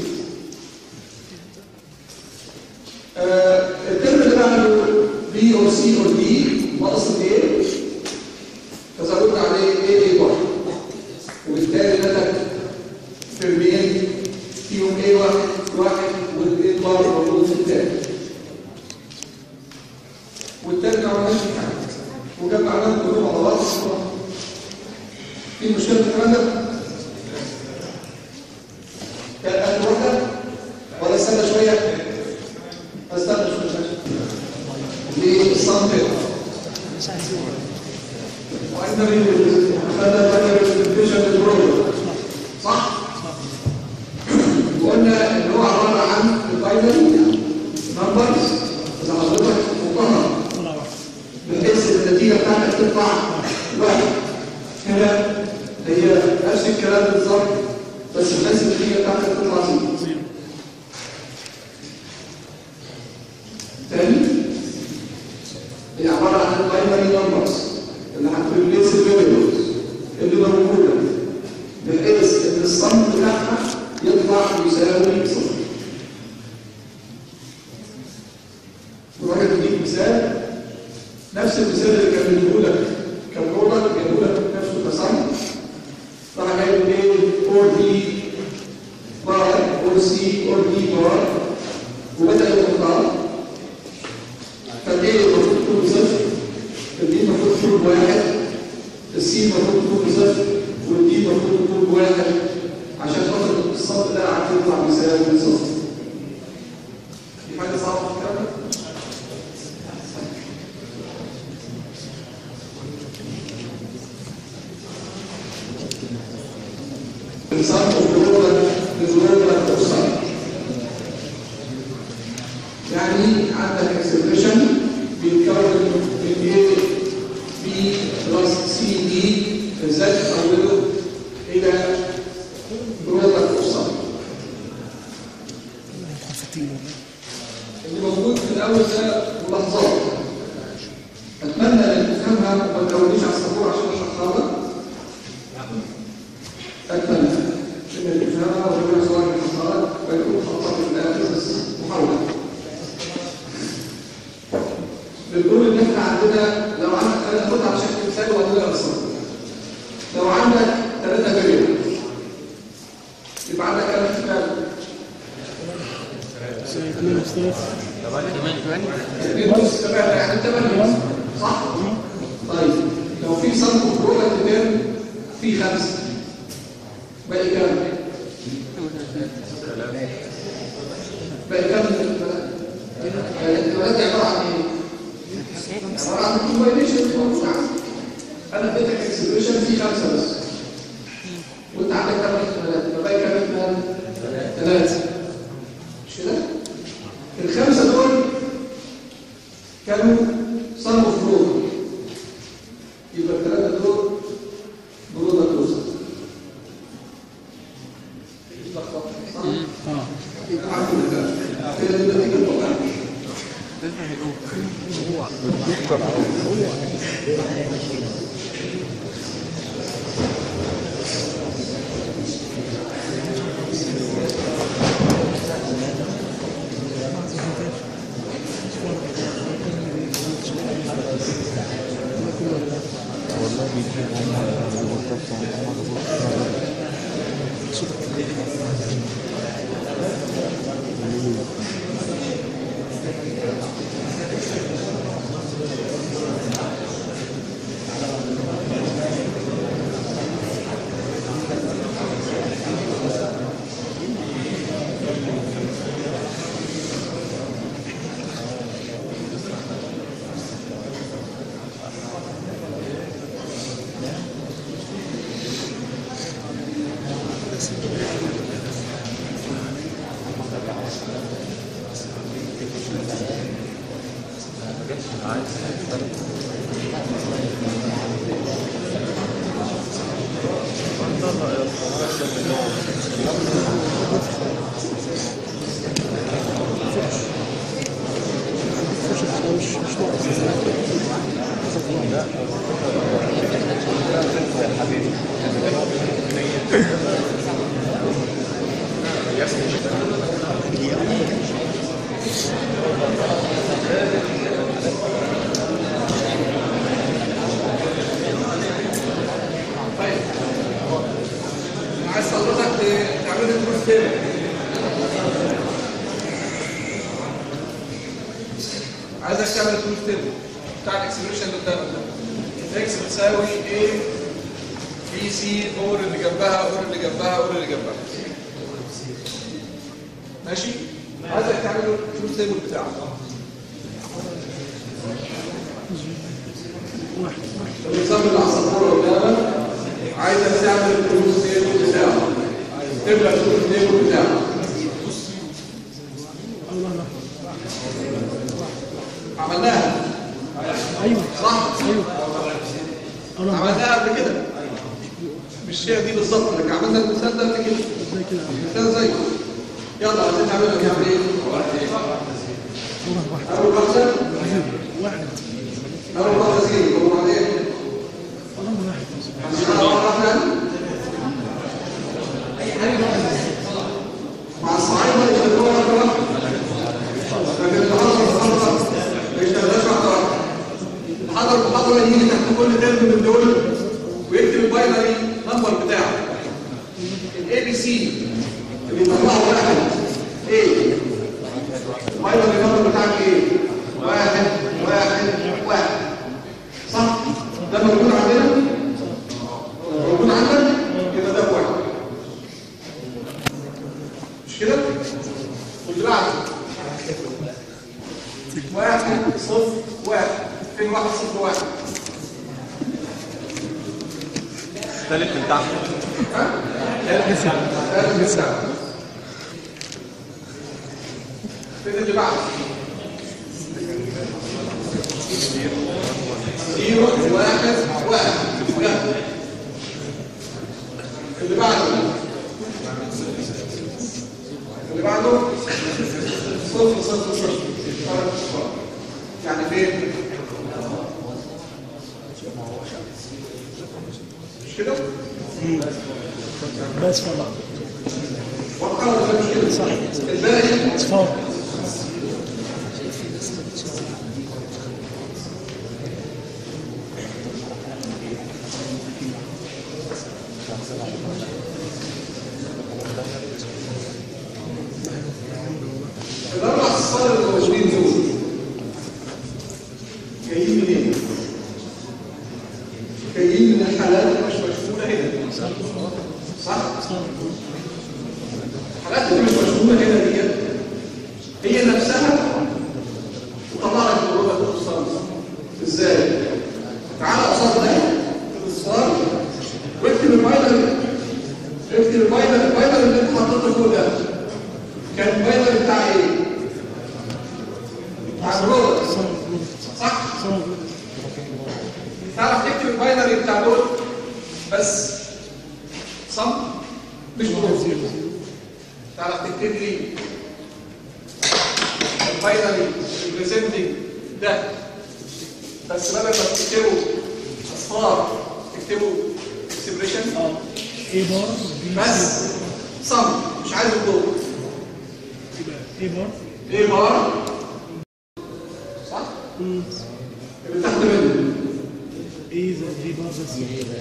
الترم اللي بعده بي او سي او دي ناقص الايه فزودنا عليه ايه ايه واحد وبالتالي نتج ترمين فيهم ايه واحد واحد والايه بار موجود في التاني والتاني ما عملناش حاجه وجمعناهم كلهم على بعض في مشكله في الكلام ده؟ كان قد واحده ولا استنى شويه؟ استنى شويه ليه الصمت وأنت من هذا الفيشن البروجرام صح؟ وقلنا ان هو عباره عن الباينري نمبرز اللي حضرتك فوقها بحيث ان النتيجه بتاعتك تطلع واحد هنا هي نفس الكلام بالظبط بس بحيث النتيجه بتاعتك تطلع زيرو تاني هي عباره عن الباينري نمبرز اللي هتريبليس الفيريبلز اللي موجوده بحيث ان الصم بتاعها يطلع يساوي صفر وراجل تجيب مثال نفس المثال اللي كان بيقول لك كان برودكت جابوا لك نفسه كصم راح جايب ايه اور دي بار اور سي اور دي بار وبدا يحطها فالايه المفروض تكون صفر الدي المفروض تكون واحد السي المفروض تكون صفر والدي المفروض تكون واحد عشان خاطر الصوت ده عارف يطلع بيساوي صفر في حاجه صعبه في الكلام ده؟ الانسان بالضروره بالضروره توصل يعني عندك اكسبريشن بيتكون من A B بلس سي دي ازاي تحوله الى برودكت اوف اللي موجود في الاول ده ملاحظات اتمنى ان تفهمها وما تزوديش على السبوره عشان اشرحها لك اتمنى ان تفهمها وتبقى سؤال من الحصارات ويكون خطأ في الاخر بس محاوله بنقول ان احنا عندنا لو عندك انا خد على شكل مثال وهقول اصلا لو عندك ثلاثه فيريبل يبقى عندك كام احتمال؟ اثنين نص ثمانية يعني ثمانية صح؟ طيب لو في صنف برودكت تاني في خمسة باقي كام؟ باقي كام الاحتمالات عبارة عن ايه؟ عبارة عن كومباينيشن موجود عندك انا اديتك اكسبريشن في خمسة بس وانت عندك ثمان احتمالات يبقى باقي كام احتمال؟ ثلاثة مش كده؟ الخمسة دول كانوا صنفوا فروض يبقى الثلاثة دول برودة توصل صح؟ يبقى الحمد لله كده دي النتيجة الطبيعية Thank you. مش مش ناقص انا عايز حضرتك ت- تعمل لي تروس تاني عايزك تعمل تروس تاني بتاع الاكسبريشن اللي قدامك ده اكس بتساوي ايه بي سي اور اللي جنبها اور اللي جنبها اور اللي جنبها ماشي عايزك تعمل له التروس تيبل بتاعك النظام اللي على السبوره قدامك عايزك تعمل التروس تيبل بتاعك تبدا التروس تيبل بتاعك الله الله عملناها ايوه صح ايوه الله الله عملناها قبل كده مش هي دي بالظبط لكن عملنا المثال ده قبل كده زي كده مثال زي يلا عايزين نعملها نعمل ايه الله واحد اول واحده واحد اول واحده زيرو وبعدين الله واحد اول واحده مع الصعايده يشتغلوا واحده واحده لكن اللي حصل النهارده ما يشتغلش واحده واحده حضر المحاضره يجي تحت كل ترم من دول ويكتب الباينري نمبر بتاعه الاي بي سي اللي يطلعه واحد ايه الباينري نمبر بتاعك ايه؟ واحد واحد واحد صح؟ ده موجود عندنا؟ موجود عندك؟ يبقى ده واحد مش كده؟ واللي بعده واحد صفر واحد فين واحد صفر واحد؟ ثالث من تحت فين اللي بعده؟ زيرو واحد واحد يلا. اللي بعده اللي بعده صفر صفر صفر يعني فين؟ مش كده؟ بس فضل واضحة ولا مش كده؟ صح الباقي اصفار الاربع اصفار اللي موجودين دول جايين منين؟ جايين من الحالات اللي مش مشهوره هنا صح؟ الحالات اللي مش مشهوره هنا ديت هي نفسها طلعت الكورونا باختصار ازاي؟ تعالى قصاد ده الاصفار واكتب الباينر اكتب الباينر الباينر اللي انت حطيته فوق ده كان الباينر بتاع ايه؟ بتاع الرولر صح؟ تعرف تكتب الباينري بتاع دول بس صم مش بروز تعرف تكتب لي الباينري البريزنتنج ده بس بدل ما تكتبه اصفار تكتبه اكسبريشن اه ايه بار بي بس صم مش عايز الضوء يبقى ايه بار ايه بار صح؟ اللي تحت منه ايه زائد بي بار بس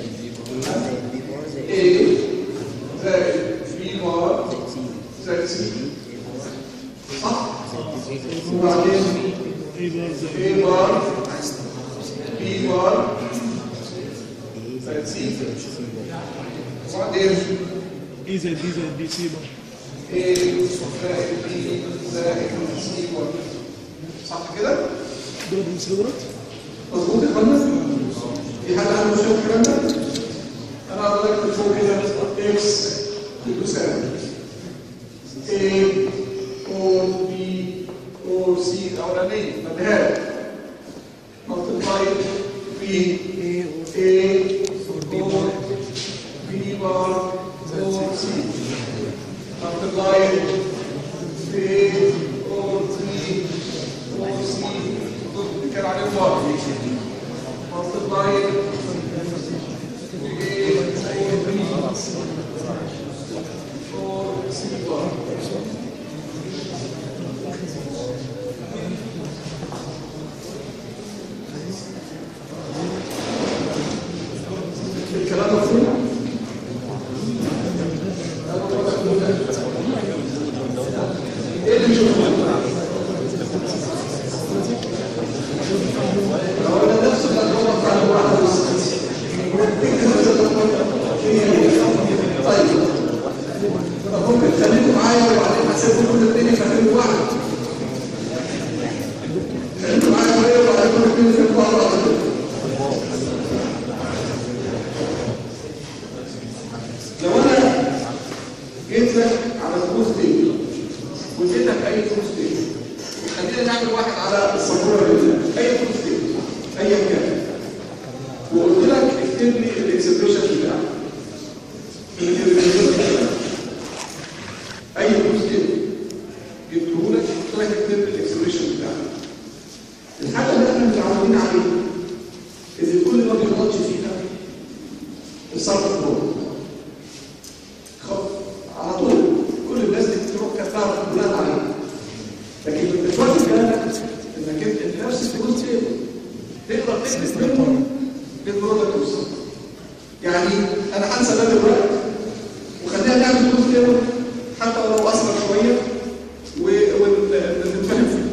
ايه زائد بي بار زائد سي صح؟ وبعدين ايه بار زائد ايه بار بي بار زائد سي وبعدين ايه زائد بي زائد بي سي بار ايه زائد بي زائد سي بار صح كده؟ دول بالنسبه دولت مظبوط يا فندم؟ في حد عنده مشكله في الكلام ده؟ انا اقدر اكتب فوق كده اكس تساوي A or B or C الاولانيه مديها multiplied في A or B bar or C multiplied في A or B or C كان عليهم بار multiplied في A or B or C bar الكلام مفهوم؟ ايه اللي مش مفهوم؟ لو انا نفس التجربه بتاع الواحد والست طيب طب ممكن تخليكم معايا وبعدين هسيبكم كل الاثنين يفهموا بعض خليكم معايا شويه وبعدين كل الاثنين يفهموا بعض على طول. لو انا جيت لك على فلوس تاني واديتك اي فلوس تاني خلينا نعمل واحد على السبوره اللي اي فلوس تاني ايا كان وقلت لك اكتب لي الاكسبريشن بتاعك الريزلت بتاعك. اي فلوس تاني جبته لك قلت لك اكتب لي الاكسبريشن بتاعك الحاجه اللي احنا متعودين عليها ان الكل ما بيغلطش فيها الصرف الفلوس خلاص على طول كل الناس دي بتروح كفاره بناء عليه لكن دلوقتي بالك انك انت نفس الفلوس دي تقدر تكتب منهم للبرودكت توصل يعني انا هنسى ده دلوقتي وخلينا نعمل فلوس تيبل حتى ولو اسرع شويه و- ونتفاهم فيه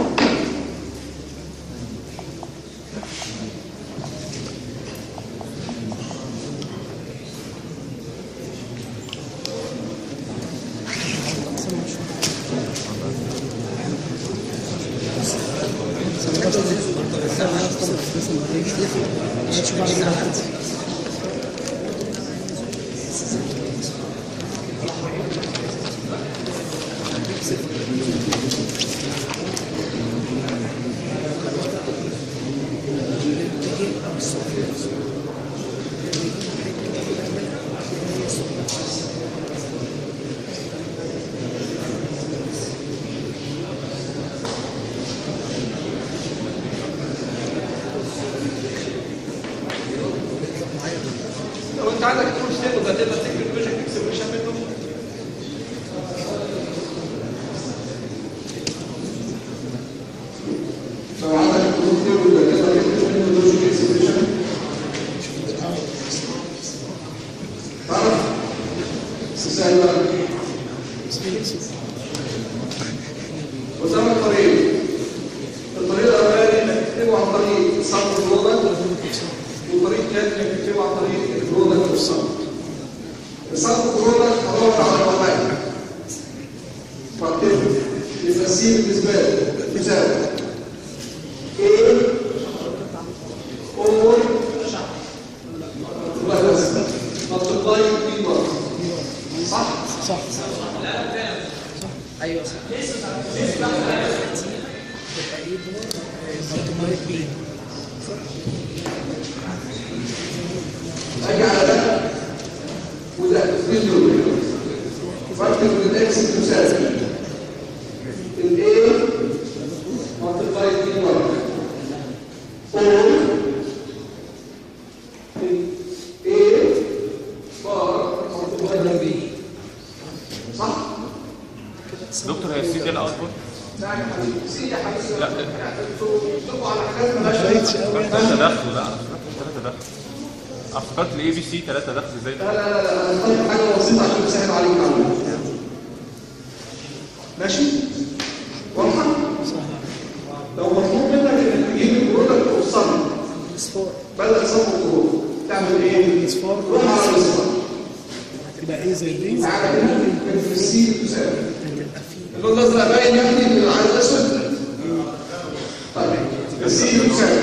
لو انت عندك فلوس تيبل ده تقدر تكتب بروجكت اكسبريشن منه لو عندك فلوس تيبل ده تقدر تكتب منه بروجكت اكسبريشن تعرف سهل بقى قدامك طريق الطريق الاولاني انك تكتبه عن طريق صرف البرودكت والطريق الثاني انك تكتبه عن طريق البرودكت والصرف الصرف البرودكت هدور على الوحيد فاكتبه يبقى سي بالنسبه لي مثال A or multiply B bar صح؟ صح ايوه صح اجي على ده وده فيديو فاكتب ان الاكس تساوي الاي multiply b bar or a bar multiply b صح؟ دكتور هي السي دي الاوتبوت لا يا حبيبي سي يا حبيبي لا انتوا بتدقوا على حاجات مالهاش علاقة. ثلاثة دخل لا ثلاثة دخل افتكرت الاي بي سي ثلاثة دخل ازاي لا لا لا لا انا طيب حاجه بسيطه عشان تسهل عليك المعلومه ماشي واضحه لو مطلوب منك انك تجيب البرودكت والصرف اصفار بدل صرف الكروت تعمل ايه؟ اصفار روح على الاصفار يبقى ايه زي دي تعالى هنا في السي تساوي اللون الازرق باين يا ابني من على الاسود طيب السي تساوي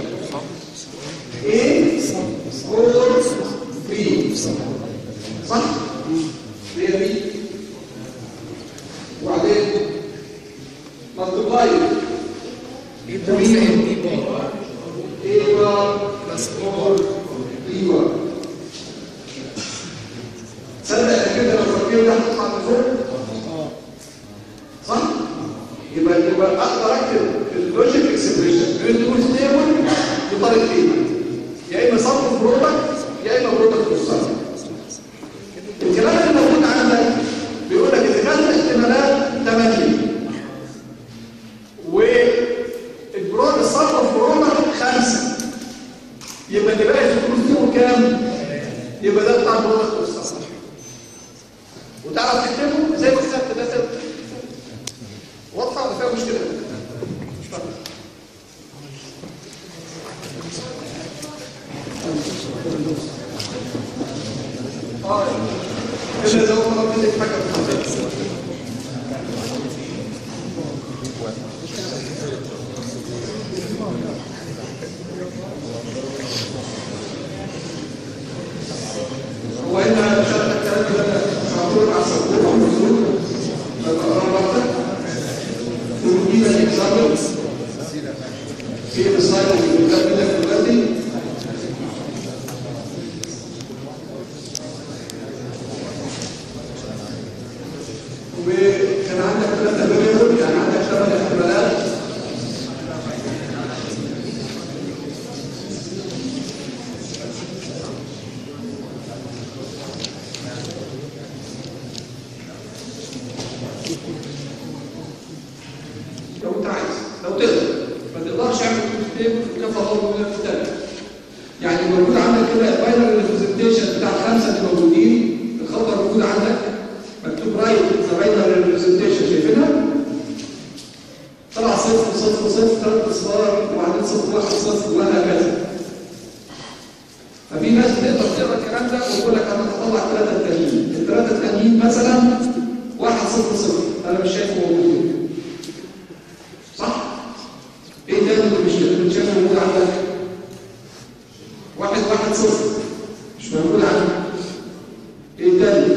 ايه فور بي صح؟ هي بي وبعدين ملتبلاي ايه ده زائد بي بار ايه اور ليفر تصدق كده لو التركيب ده هتطلع لفوق صح؟ يبقى يبقى اقدر اكتب اللوجيك اكسبريشن بيقول ستيبل بطريقتين يا اما صرف برودكت يا اما برودكت مستقبل الكلام اللي موجود عندك بيقول لك اذا كانت الاحتمالات 80 والبرود الصرف برودكت 5 يبقى اللي باقي في الكروس كام؟ يبقى ده بتاع البرودكت مستقبل وتعرف تكتبه زي ما كتبت ده كده واضحه ولا فيها مشكله؟ مش فاهم اه كده لو طلبت منك حاجه بتحصل. هو هنا شرط الكلام ده معقول على السبوره والنزول ودينا الاكزامبل في السلايد اللي قدام منك دلوقتي وكان عندك ثلاثة فاريبل يعني عندك ثلاث احتمالات لو انت عايز لو تقدر ما تقدرش اعمل تيبل كفى الله من الثاني يعني موجود عندك كده الفاينل ريبريزنتيشن بتاع الخمسه اللي موجودين الخطر موجود عندك مكتوب رايت ذا فاينل ريبريزنتيشن شايفينها؟ طلع صفر صفر صفر ثلاث اصفار وبعدين صفر واحد صفر وهكذا ففي ناس بتقدر تقرا الكلام ده ويقول لك انا هطلع الثلاثه التانيين الثلاثه التانيين مثلا واحد صفر صفر انا مش شايفه موجود صح؟ ايه تاني اللي مش اللي مش شايفه موجود عندك؟ واحد واحد صفر مش موجود عندك ايه تاني؟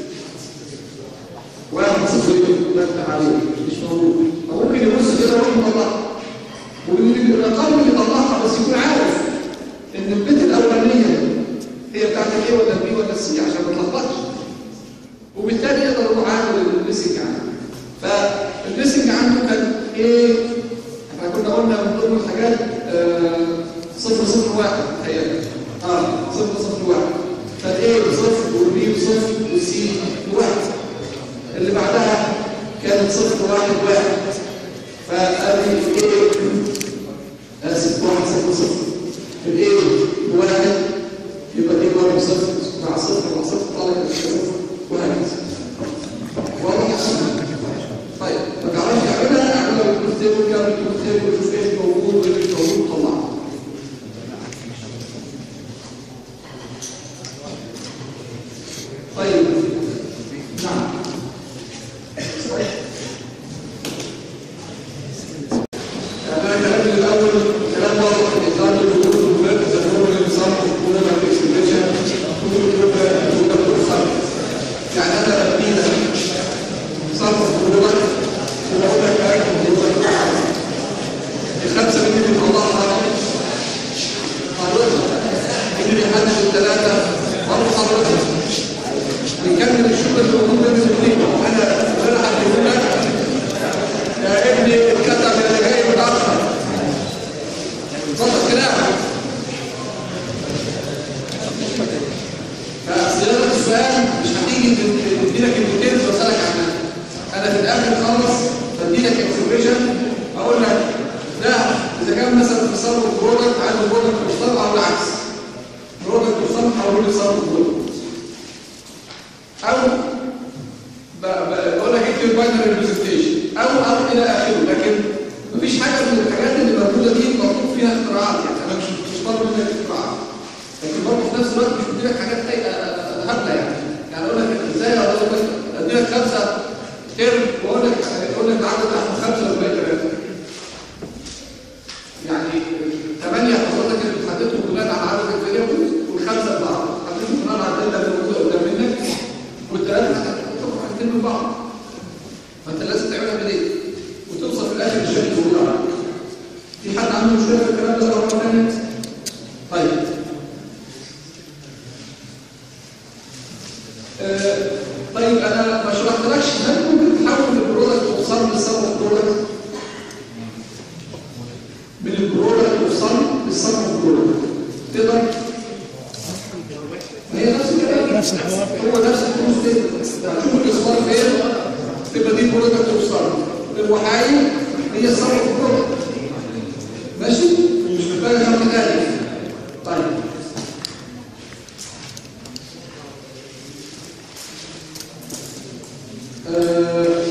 واحد صفر ده انت عليه مش موجود او ممكن يبص كده ويقول يطلعها ويقول الارقام اللي طلعها بس يكون عارف ان البيت الاولانيه هي بتاعت الايه ولا البي ولا السي عشان ما تلخبطش وبالتالي يقدر يروح عامل الليسنج عنده فالليسنج عنده كان ايه احنا كنا قلنا من ضمن الحاجات آه، صفر صفر واحد تخيل اه صفر صفر واحد فالايه بصفر والبي بصفر والسي بواحد اللي بعدها كانت صفر واحد واحد فقال لي ايه اسف واحد صفر صفر الايه واحد يبقى دي واحد صفر مع صفر مع صفر طالع صفر وهكذا واضح طيب ما تعرفش اعملها اعملها بالكروس تيبل كام الكروس تيبل وشوف ايش موجود وايه مش موجود طلعها طيب نعم صحيح يعني انا كلامي الاول كلام واضح الانسان الوجود والولاده الزمور الانسان وكل ما في اكسبريشن كل ما يعني انا بدي لك صرف قدرات وبقول لك اكل قدرات الخمسه مني بنطلعها حضرتك اللي بيحدد الثلاثه برضه حضرتك نكمل الشغل اللي موجود بين الاثنين انا انا هديه لك يا ابني اتكتب اللي جاي متاخر ظبط كلامك فصياغه السؤال مش هتيجي تديلك الديتيلز واسالك عنها انا في الاخر خالص بديلك انفورميشن اقول لك ده اذا كان مثلا تصرف برودكت عايز برودكت مصطلح او العكس برودكت مصطلح او تصرف برودكت او ب- ب- بقول لك اكتب الباينري ريبريزنتيشن او او الى اخره لكن مفيش حاجه من الحاجات اللي موجوده دي مطلوب فيها اختراعات يعني انا مش مش طالب منك اختراعات لكن برضه في نفس الوقت مش بدي لك حاجات اي هبله يعني يعني اقول لك ازاي اقول لك ادي لك خمسه ترم واقول لك اقول لك عدد تحت خمسه وباقي ثلاثه يعني ثمانيه حضرتك اللي بتحددهم بناء على عدد الفاريبلز والخمسه بعض حددهم بناء على الداتا اللي موجوده قدام منك والثلاثه هتحطهم حاجتين من بعض فانت لازم تعملها بايديك وتوصل في الاخر للشكل اللي موجود عندك في حد عنده مشكله في الكلام ده ولا حاجه ثانيه؟ طيب من البرودكت اوف صن للصن اوف برودكت تقدر هي نفس الكلام نفس الحوار هو نفس الكروس ده شوف الاصفار فين تبقى دي برودكت اوف صن الوحايد هي الصن اوف برودكت ماشي مش محتاج خط تاني طيب آه،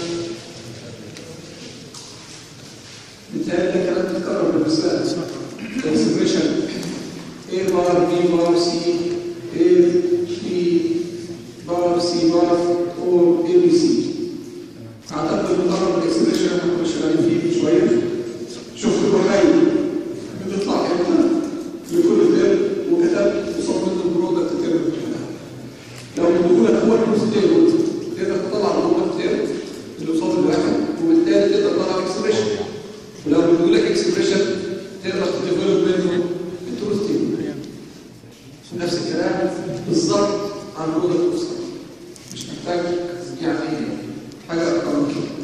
بالتالي ده كلام بيتكرر بالنسبه لك اكسبريشن A بار B بار C A B بار C بار or A B C اعتقد بنقرب الاكسبريشن احنا كنا شغالين فيه من شويه شوف الوحيد بتطلع امتى لكل ترم وكتبت وصممت البرودكت ترم لو بيقول لك هو البروستيرود تقدر تطلع البرودكت ترم اللي قصاد الواحد وبالتالي تقدر تطلع اكسبريشن ولو بيقول لك اكسبريشن تقدر تديفلوب منه التروستيرود نفس الكلام بالظبط عن البرودكت اوف مش محتاج يعني حاجه اكتر من كده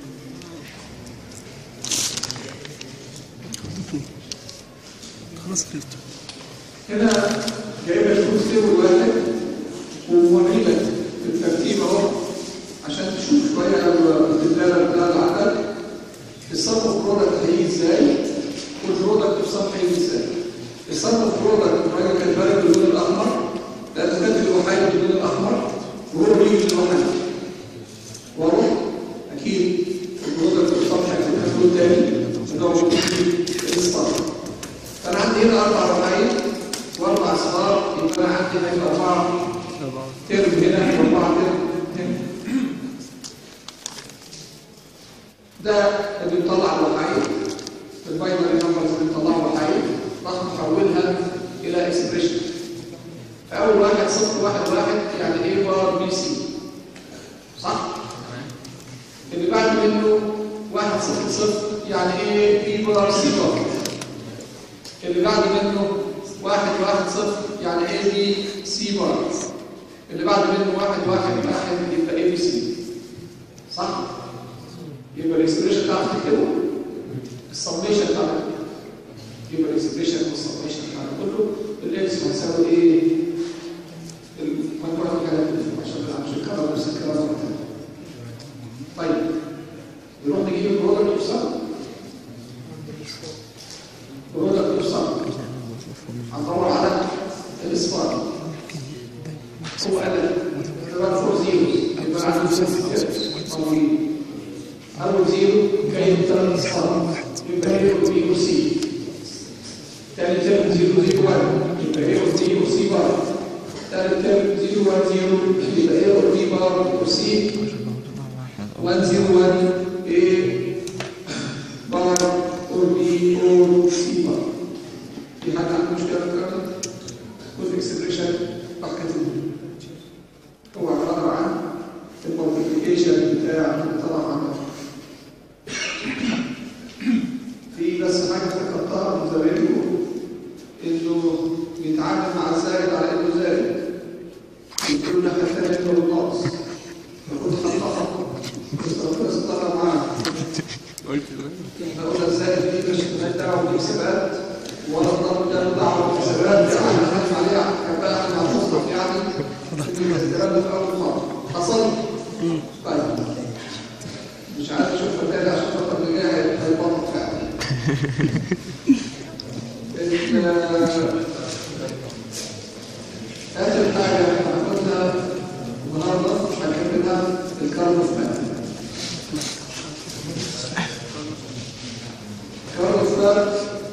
خلاص خلصت هنا جايب لك كل تيبل واحد وموري لك الترتيب اهو عشان تشوف شويه الدلاله بتاع العدد الصرف برودكت هيجي ازاي والبرودكت الصرف هيجي ازاي الصرف برودكت الراجل كان بارد باللون الاحمر لانه كاتب الوحيد باللون الاحمر وهو بيجي بالوحيد واضح اكيد البرودكت الصرف هيكون باللون تاني اللي هو الصرف فانا عندي هنا اربع رباعين واربع صغار يبقى انا عندي هنا اربعه ترم هنا واربعه ترم هنا ده اللي بيطلع الوقعين الباينري نمبرز اللي بيطلعوا وقعين راح نحولها الى اكسبريشن فاول واحد صفر واحد واحد يعني ايه بار بي سي صح؟ اللي بعد منه واحد صفر صفر يعني ايه بي بار سي بار اللي بعد منه واحد واحد صفر يعني اي بي سي بار اللي بعد منه واحد واحد واحد يبقى اي بي سي صح؟ يبقى الاكسبريشن بتاعته تكتبه السميشن بتاعته يبقى الاكسبريشن والسميشن بتاعته كله الاكس هتساوي ايه؟ المجموعه الكلام عشان مش الكلام نفس الكلام مرة تانية. طيب نروح نجيب البرودكت اوف برودكت اوف سم هندور على الاصفار هو قال لك تبقى فور زيروز يبقى عنده موجودين اول زيرو جاي بثلاث اصفار يبقى هي بي وسي ثاني ترم زيرو زيرو 1 يبقى هي زيرو سي بار ثالث ترم زيرو 1 زيرو يبقى هي بي بار وسي 1 زيرو 1 ايه بار اور بي اور سي بار في حد عنده مشكله في الكلام ده؟ والاكسبريشن باكيت هو عباره عن المالتيبيكيشن بتاع طبعا عندك في بس حاجه افتكرتها من زمايلكم انه بيتعامل مع الزائد على انه زائد يقولوا لك خدت انه بالناقص فكنت خطأها بس ربنا سترها معانا قلت نقول الزائد دي مش مالهاش دعوه بالحسابات ولا الضرب ده له دعوه بالحسابات يعني هنخاف عليها كفاءه احنا هنصرف يعني الكلام ده في اول مره حصل طيب مش عارف اشوف التاني عشان الفتره اللي جايه هيبطل فعلا ال- اخر حاجه هناخدها النهارده هنكملها الكاربوفات كاربوفات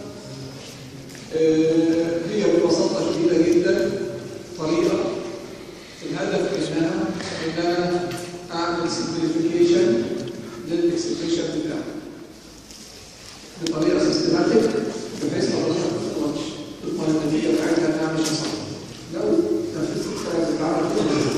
هي ببساطه شديده جدا طريقه الهدف منها ان انا اعمل سمبليفيكيشن للاكسبريشن بتاعي بطريقه سيستماتيك بحيث لو انا ما تغلطش تضمن النتيجه بتاعتها انها مش صح لو نفذت الكلام بتاعنا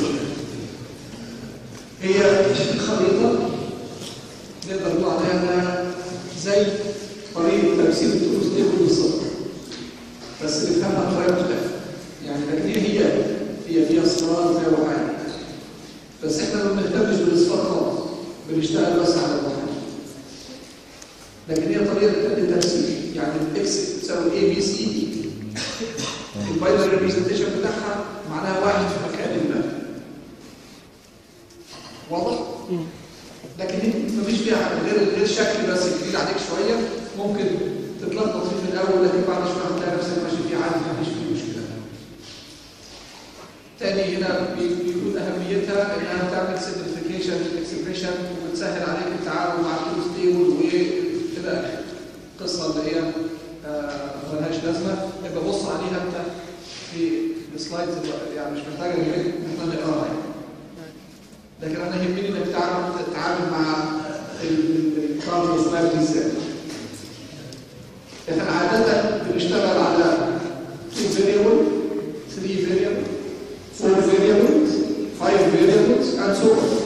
هي خريطه نقدر نقول عليها انها زي طريقه ترسيم الدروس دي بالظبط بس نفهمها بطريقه مختلفه يعني لكن هي هي هي فيها اصفار زي وحاجه بس احنا ما بنهتمش بالاصفار خالص بنشتغل بس على الوحاجه لكن هي طريقه طريقه للتمثيل يعني الاكس تساوي اي بي سي دي الباينري ريبريزنتيشن بتاعها معناها واحد في مكان ما واضح؟ لكن دي مفيش فيها حاجه غير غير الشكل بس جديد عليك شويه ممكن تتلخبط فيه في الاول لكن بعد شويه هتلاقي نفسك ماشي فيه عادي مفيش فيه مشكله. تاني هنا بي- بيكون اهميتها انها تعمل سمبليفيكيشن اكسبريشن وبتسهل عليك التعامل مع التروث تيبل وكده القصه اللي هي آه، ملهاش لازمه يبقى بص عليها انت في السلايدز اللي- يعني مش محتاجه ان احنا نقراها يعني. لكن انا يهمني انك تعرف تتعامل مع الكارد سلايد بالذات. احنا عاده بنشتغل على 2 variable 3 variable 4 variables 5 variables and so on.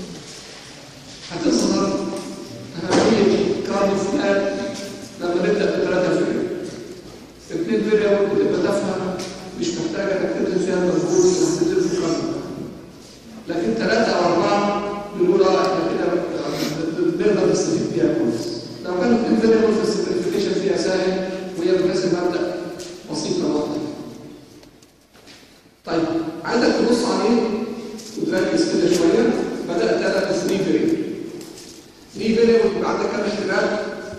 هتظهر أهمية كارد فلان لما نبدأ بثلاثة فيريبل. اثنين فيريبل بتبقى تافهة مش محتاجة انك تبذل فيها مجهود انك تبذل في كارد. لكن ثلاثة أو أربعة بنقول اه احنا كده نقدر نستفيد بيها كويس. لو كانت اثنين فيريبل في السمبليفيكيشن فيها سهل وهي بتناسب مبدأ بسيط واضح. طيب عايزك تبص عليه وتركز كده شويه بدات انا ب 3 فيريبل 3 فيريبل يبقى عندك كام احتمال؟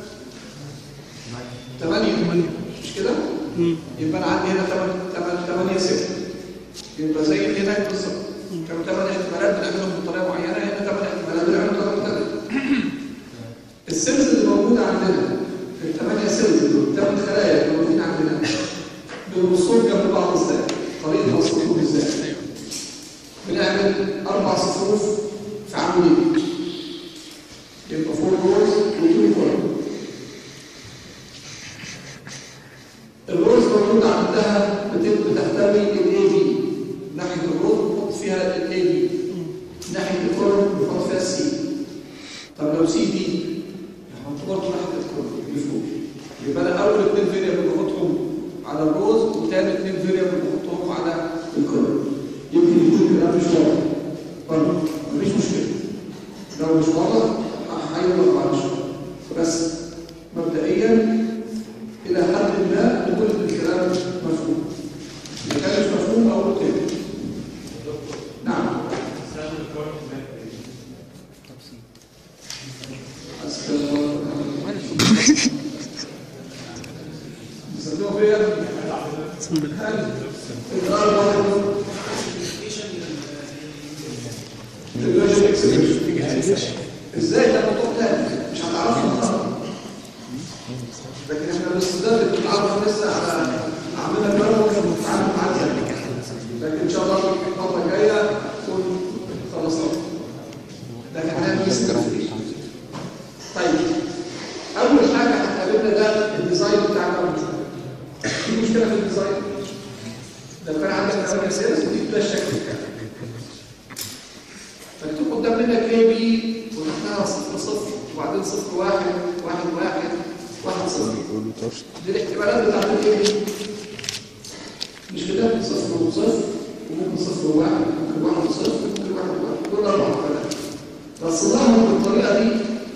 8 مش كده؟ يبقى انا عندي هنا 8 8 6 يبقى زي هناك بالظبط كانوا 8 احتمالات بنعملهم بطريقه معينه هنا 8 احتمالات بنعملهم بطريقه مختلفه السيلز اللي موجوده عندنا الثمانيه سيلز دول ثمان خلايا اللي موجودين عندنا بنبصهم جنب بعض ازاي؟ طريقه توصيلهم ازاي؟ بنعمل اربع صفوف في عمودين يبقى فور رولز وتو كولوم الرولز موجوده عندها بت- بتحتوي الاي بي ناحيه الرول بنحط فيها الاي بي ناحيه الكولوم بنحط فيها السي طب لو سي دي هنحط برضه ناحيه الكولوم اللي فوق يبقى انا اول اثنين فيريبل بحطهم على الروز وثاني اثنين فيريبل بحطهم على الكولوم يمكن يكون الكلام مش واضح برضه مفيش مشكله لو مش واضح هحاول بعد شويه بس مبدئيا الى حد ما نقول ان الكلام مفهوم اذا كان مش مفهوم اقول تاني نعم حسب الله بيستخدموا فيها هل الغرض واحد اللوجيك اكسبريشن ازاي ده موضوع تاني مش هتعرفه النهارده لكن احنا باستخدام بنتعرف لسه على اعمال البرمجه ونتعامل معاها لكن ان شاء الله الفتره الجايه نكون خلصنا لكن هنعمل simplification. طيب اول حاجه هتقابلنا ده الديزاين بتاع الكمبيوتر في مشكله في الديزاين لو كان عندك ثمانية سيلز دي ده الشكل بتاعك مكتوب قدام منك اي بي وتحتها صفر صفر وبعدين صفر واحد واحد واحد واحد صفر دي الاحتمالات بتاعت الاي بي مش كده صفر وصفر وممكن صفر وواحد ممكن واحد وصفر ممكن واحد وواحد دول اربع احتمالات بس لاحظوا بالطريقه دي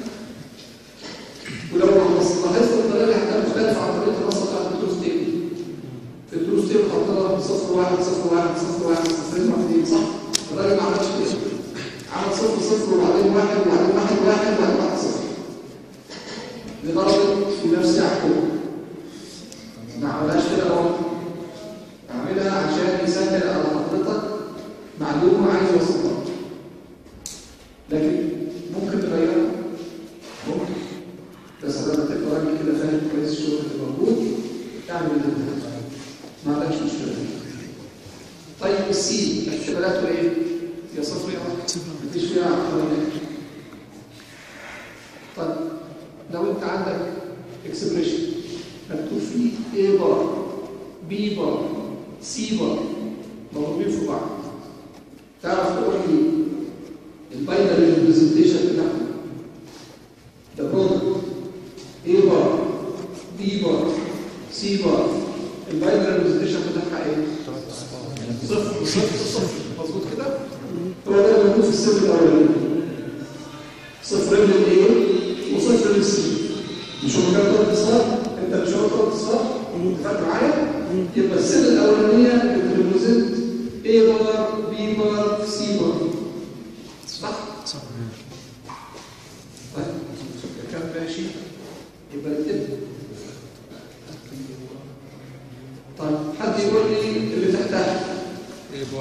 ولو لاحظت الطريقه دي هتبقى مختلفه عن طريقه النص بتاعت الدروس تيبل في الدروس تيبل حطها صفر واحد صفر واحد صفر واحد صفرين واحدين صح؟ الراجل ما عملش كده عمل صفر صفر وبعدين واحد وبعدين واحد واحد وبعدين واحد صفر لدرجة في نفس يعقوب ما عملهاش كده هو عاملها عشان يسهل على حضرتك معلومة عايز يوصلها لكن ممكن تغيرها ممكن بس لما تبقى راجل كده فاهم كويس الشغل اللي موجود اعمل اللي انت عايزه. ما عندكش مشكلة طيب السي احتمالاته ايه؟ يا صفر يا واحد مفيش فيها عقلانية طيب لو انت عندك اكسبريشن مكتوب فيه A بار B بار C بار مضروبين في بعض تعرف تقول لي الباينري ريبريزنتيشن بتاعهم ده برودكت A بار B بار C بار الباينري ريبريزنتيشن بتاعها ايه؟ صفر صفر صفر مظبوط كده؟ هو ده اللي موجود في السر الاولاني صفر للايه وصفر للسي مش هو كان ضرب اصفار انت مش هو ضرب اصفار فاكر معايا يبقى السنه الاولانيه بتريبريزنت A بار B بار C بار صح؟ صح طيب كان ماشي يبقى نكتب طيب حد يقول لي اللي تحتها A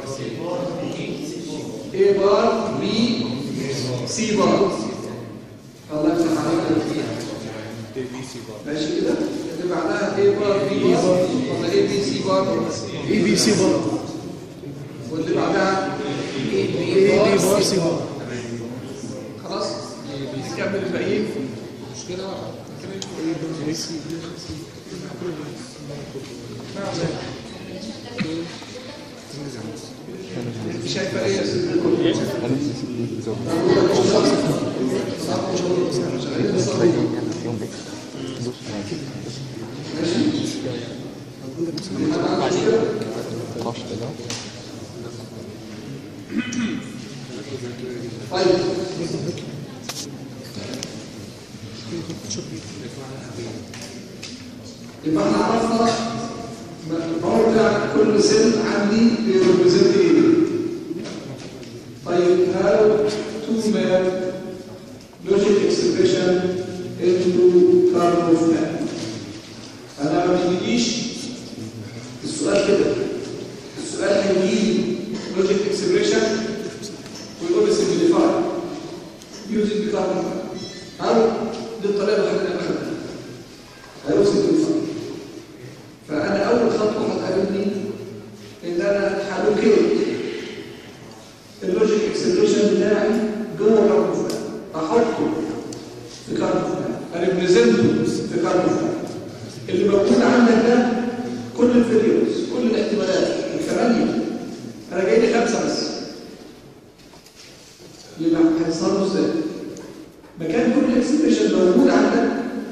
بار B C بار الله يفتح عليك ماشي كده اللي بعدها A بار B بار ولا A B C بار اي بي سي بار واللي بعدها اي بي بار سي بار خلاص نكمل الباقيين انت شايفه ايه يا ست الكل؟ طيب يبقى احنا عرفنا موقع كل سن عندي بيريبريزنت ايه طيب how to map logic expression into Karpov map انا ما بيجيش السؤال كده السؤال هيجي لوجيك اكسبريشن ويقول لي simplify using the Karpov map او دي الطريقه الوحيده اللي انا خدتها هيقول simplify فانا اول خطوه هتقابلني ان انا هلوكيت اللوجيك اكسبريشن بتاعي جوه كاربوفان احطه في كاربوفان اريبريزنته في كاربوفان اللي موجود عندك ده كل الفيديوز كل الاحتمالات الثمانيه انا جاي لي خمسه بس يبقى هيصرفوا ازاي؟ مكان كل اكسبريشن موجود عندك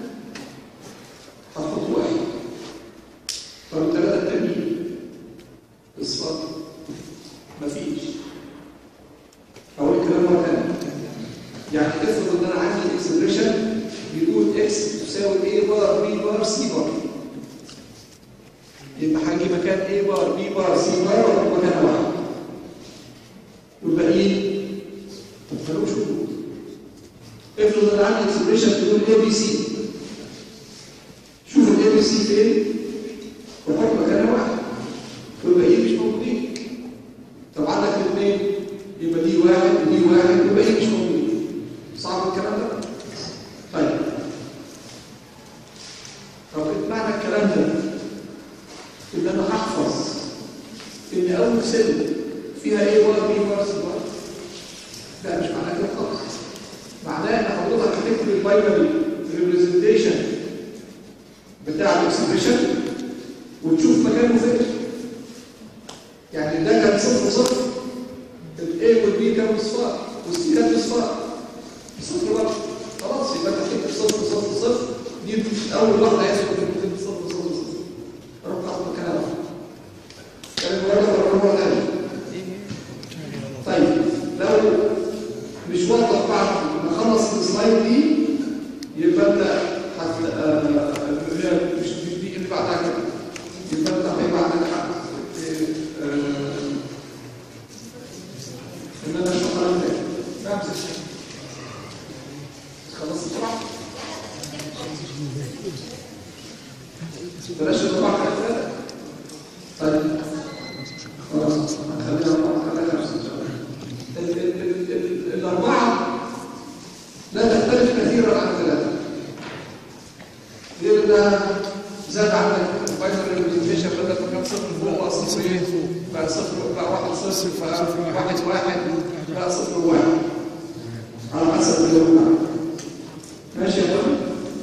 هتحط واحد طب الثلاثه التانيين اصفار مفيش اقول الكلام مره ثانيه يعني افرض ان انا عندي اكسبريشن بيقول اكس تساوي a بار b بار c بار يبقى هاجي مكان a بار b بار c بار واحط مكان واحد والباقيين ما تخلوش وجود افرض ان انا عندي اكسبريشن بيقول a b c شوف ال a b c فين وحط مكان واحد والباقيين مش موجودين طب عندك الاثنين يبقى دي واحد ودي واحد والباقيين مش موجودين صعب الكلام ده؟ طيب طب معنى الكلام ده ان انا هحفظ ان اول سن فيها ايه بار بي بار سي بار لا مش معناه كده خالص معناه ان حضرتك هتكتب الباينري ريبريزنتيشن بتاع الاكسبريشن وتشوف مكانه فين يعني ده كان صفر صفر الاي والبي كانوا اصفار والسي كانت اصفار صفر برضه خلاص يبقى انت تكتب صفر صفر صفر دي مش اول واحده هيسكت تكتب صفر صفر صفر روح حط مكانها كان المره مره ثانيه طيب لو مش واضح بعد ما اخلص السلايد دي يبقى انت هت آه، مش مش دي اللي بعدها كده يبقى انت هيبقى عندك حق آه، ان انا اشرح كلام تاني نعم يا شيخ خلصت بسرعه بلاش الاربعه على ثلاثه طيب خلاص خلينا اربعه خلينا خمسه ان شاء الله ال- ال- ال- ال- الاربعه لا تختلف كثيرا عن الثلاثه غير انها زاد عندك الباينري ريبريزنتيشن بدل ما كان صفر فوق بقى صفر ايه بقى صفر بقى واحد صفر بقى واحد واحد بقى صفر واحد على حسب اللي هو معاك. ماشي يا فندم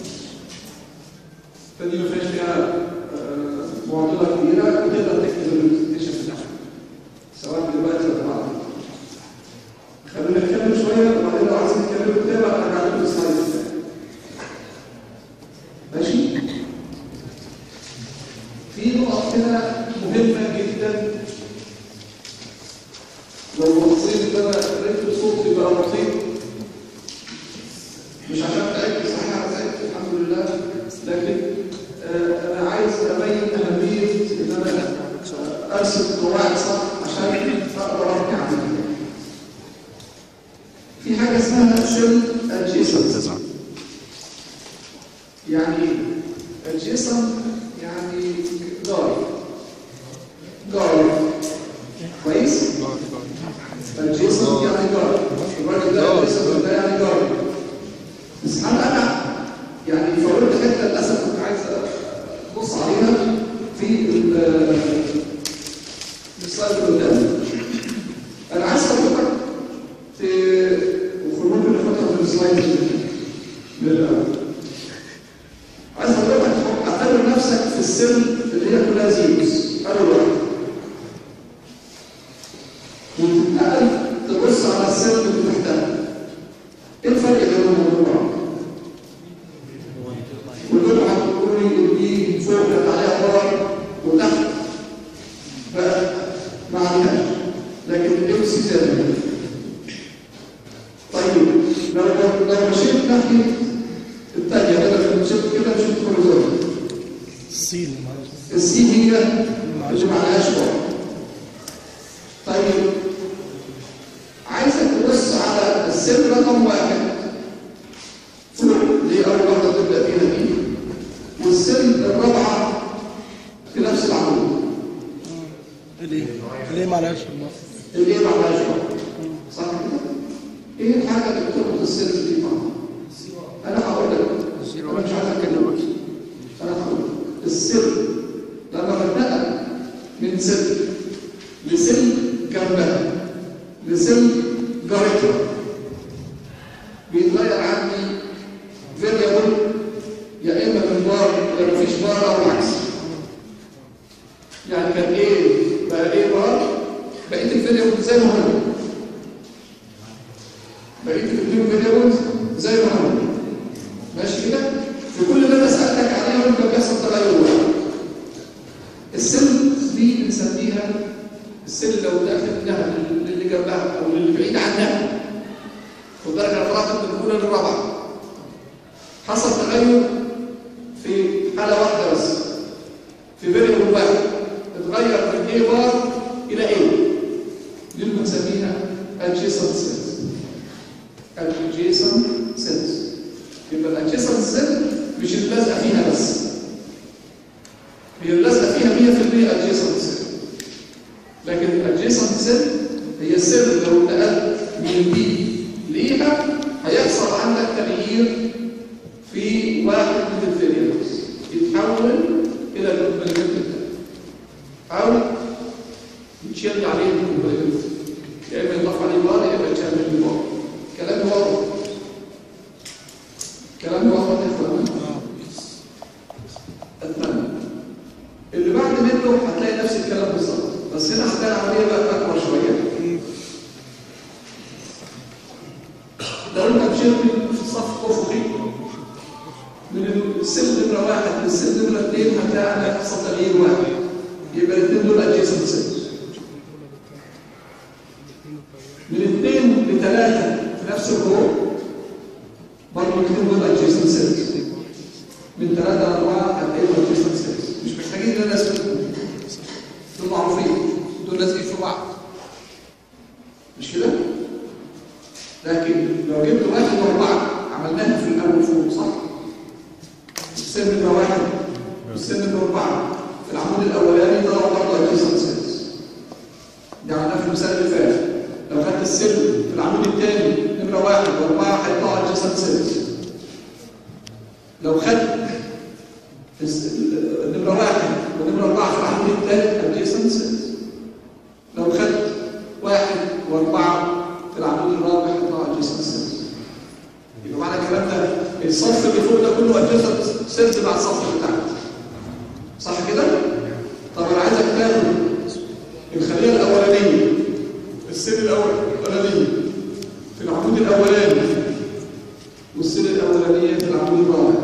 فدي ما فيهاش فيها آه، معضله كبيره وتقدر تكتب الريبريزنتيشن بتاعها سواء دلوقتي ولا بعدين خلينا نتكلم شويه وبعدين لو عايزين نتكلم قدام ارجع لكم السلايد الثاني ماشي في نقط كده مهمة جدا لو بصيت ان انا قريت صوتي بقى بسيط مش عشان تعبت صحيح انا تعبت الحمد آه، انا عايز ابين اهميه ان انا ارسم قواعد صح عشان اقدر ابني عمليه. في حاجه اسمها سيل ادجيسنت يعني ادجيسنت يعني جار جار كويس؟ ادجيسنت يعني جار الراجل ده ادجيسنت ده يعني جار بس هل انا يعني فوتت حته للاسف كنت عايز ابص عليها في ال- السلايد اللي قدام انا عايز حضرتك ت وخلونا ناخدها في السلايد اللي من الاول عايز حضرتك اعتبر نفسك في السن اللي هي كلها زيروز اول واحد وتتنقل تبص على السن اللي تحتها ايه الفرق بينهم وبين بعض؟ ودول هتقولوا لي ان دي فوق كانت عليها بار وتحت بقى ما عليهاش لكن الاي سي زي ما هي. طيب لو لو مشيت ناحيه الثانيه بدل ما مشيت كده مشيت هوريزونتال الصين معلش السي هي اللي ما عليهاش بار طيب عايزك تبص على السن رقم واحد فوق اللي هي اول واحده تبدا فيها دي والسن الرابعه في نفس العمود ليه؟ ليه معلش اللي هي ما عليهاش بار صح كده؟ ايه الحاجه اللي بتربط السن دي بعض؟ انا هقول لك انا مش عايز اكلمك انا هقول لك السن لما بتنقل من سن لسن جنبها لسن جارتها بيتغير عندي فيريبل يا اما من بار الى مفيش بار او العكس يعني كان ايه بقى ايه بار بقيت الفيريبل زي ما هو بقيت الاثنين فيريبلز زي ما هو ماشي كده في كل اللي انا سالتك عليه وانت بيحصل تغير واحد السن دي بنسميها السن لو تاخد منها للي جنبها او للي بعيد عنها خد بالك انا طلعت من الاولى للرابعه حصل تغير في حاله واحده بس في فيريبل واحد اتغير من اي بار الى اي دي اللي بنسميها adjacent cells adjacent cells يبقى الادجيسنت سيل مش اللي لازقه فيها بس هي اللي لازقه فيها 100% adjacent سيل لكن الادجيسنت سيل هي السيل اللي لو انتقلت من دي ليها هيحصل عندك تغيير في واحد من الفيريبلز يتحول الى الكومبلمنت او يتشيل عليه الكومبلمنت يا اما يضاف عليه بار يا اما يتشال منه بار كلام واضح كلام واضح يا اخوانا اتمنى اللي بعد منه هتلاقي نفس الكلام بالظبط بس هنا هتلاقي العمليه بقى اكبر شويه لو انت مشيت في صف افقي من السن نمره واحد للسن نمره اثنين هتلاقي عندك حصل تغيير واحد يبقى الاثنين دول ادجيسنت سيلز من اثنين لثلاثه في نفس الرو برضه الاثنين دول ادجيسنت سيلز من ثلاثه لاربعه هتلاقيهم ادجيسنت سيلز مش محتاجين ان انا اسمهم دول معروفين دول لازقين في بعض مش كده؟ لكن لو جبت واحد واربعه عملناها في الاول فوق صح؟ السن نمره واحد والسن نمره اربعه في العمود الاولاني طلعوا برضه ادجيسنت سيلز ده عملناه في المثال اللي فات لو خدت السن في العمود الثاني نمره واحد واربعه هيطلعوا ادجيسنت سيلز لو خدت الس- النمره واحد ونمره اربعه في العمود الثالث ادجيسنت سيلز لو خدت واحد واربعه في العمود الرابع هيطلعوا ادجيسنت سيلز يبقى معنى الكلام ده الصف اللي فوق ده كله ادجيسنت سيلز مع الصف اللي تحت صح كده؟ طب انا عايزك تاخد الخليه الاولانيه السن الاولانيه في العمود الاولاني والسن الاولانيه في العمود الرابع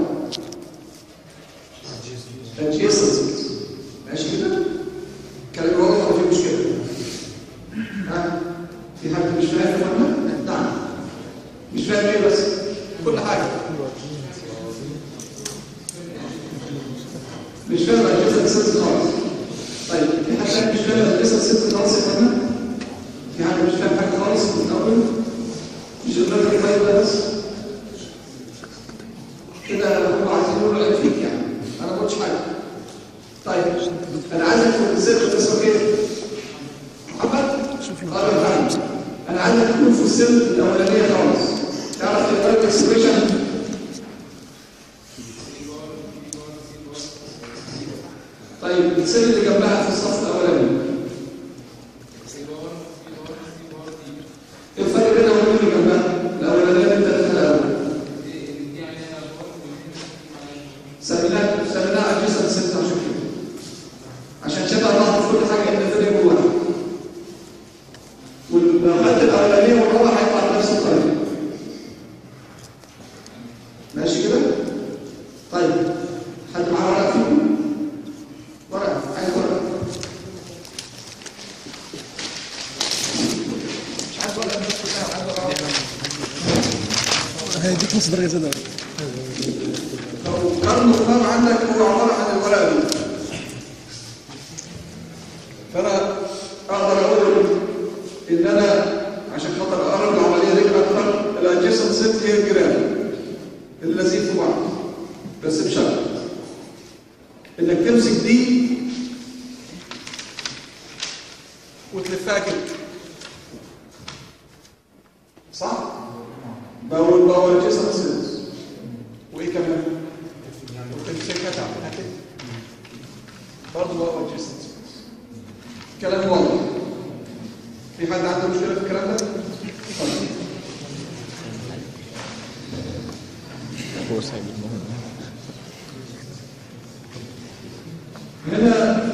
adjacent ماشي كده؟ كلام واضح ولا في مشكله؟ ها؟ في حد مش فاهم يا فندم؟ نعم مش فاهم ايه بس؟ كل حاجه مش فاهم اجهزه الست خالص طيب في حد تاني مش فاهم اجهزه الست خالص يا فندم في حد مش فاهم حاجه خالص من الاول مش الراجل طيب بس كده هم عايزين يقولوا لك فيك يعني انا ما قلتش حاجه طيب انا عايزك في الست اسمك ايه؟ محمد؟ قال يا محمد انا عايزك تكون في السن الاولانيه خالص تعرف الرايت اكسبريشن طيب السن اللي جنبها في الصف الاولاني ايه الفرق بينها وبين اللي جنبها الاولانيه اللي انت قلتها الاول سميناها سميناها اجهزه ست عشان كده عشان شبه بعض في كل حاجه ان الدنيا جواها والمادة الأولانية والرابعة هيطلع بنفس الطريقة. ماشي كده؟ طيب حد معاه ورقة فيكم؟ ورقة، عايز ورقة. مش عايز ورقة بس كده، عايز ورقة. هيديك نص درجه زياده لو قرن الخام عندك هو عبارة عن الورقة دي. فأنا أقدر أقول إن أنا عشان خاطر أقرب العملية دي أكثر الأجهزة ست هي الجرام اللازين في بعض بس بشرط إنك تمسك دي وتلفها كده صح؟ بقول بقول أجهزة ست وإيه كمان؟ وتمسكها تعملها كده برضه بقول أجهزة ست كلام واضح في حد عنده مشكلة في الكلام ده؟ طيب. هو سايب المهم هنا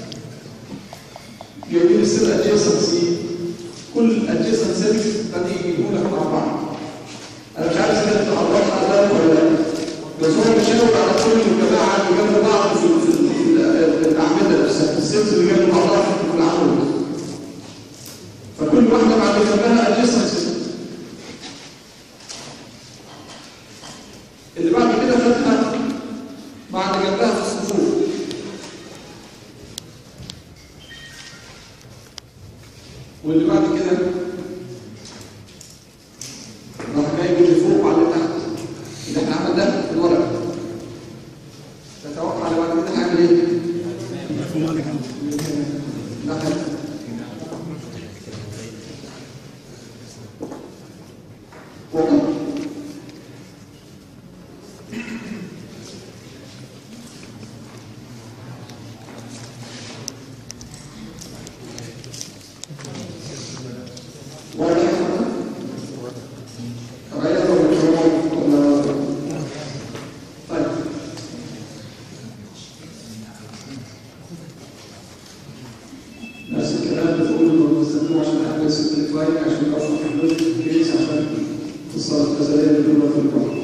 جايبين السيل ادجيسنسي كل ادجيسنسي قد يجيبوا لك مع بعض انا مش عارف اذا كانت تعرفت على ذلك ولا لا بس هو بيشاور على كل الجماعه اللي جنب بعض في في في- في الاعمده نفسها السيلز اللي جنب بعضها في العمود فكل واحده مع اللي جنبها ادجيسنسي اللي بعد كده خدها مع اللي جنبها في الصفوف واللي بعد كده راح جايب اللي فوق على اللي تحت اللي احنا عملناه في الورق تتوقع اللي بعد كده هعمل ايه؟ مفهوم عليك انت نحن واضح؟ واضح يا اخوانا؟ غير ولا ولا طيب نفس الكلام بتقول انه بيستخدموه عشان نعمل سمبليفاي عشان نوفر حدود الكيس عشان تصل الغزاليه للدوله في البحر.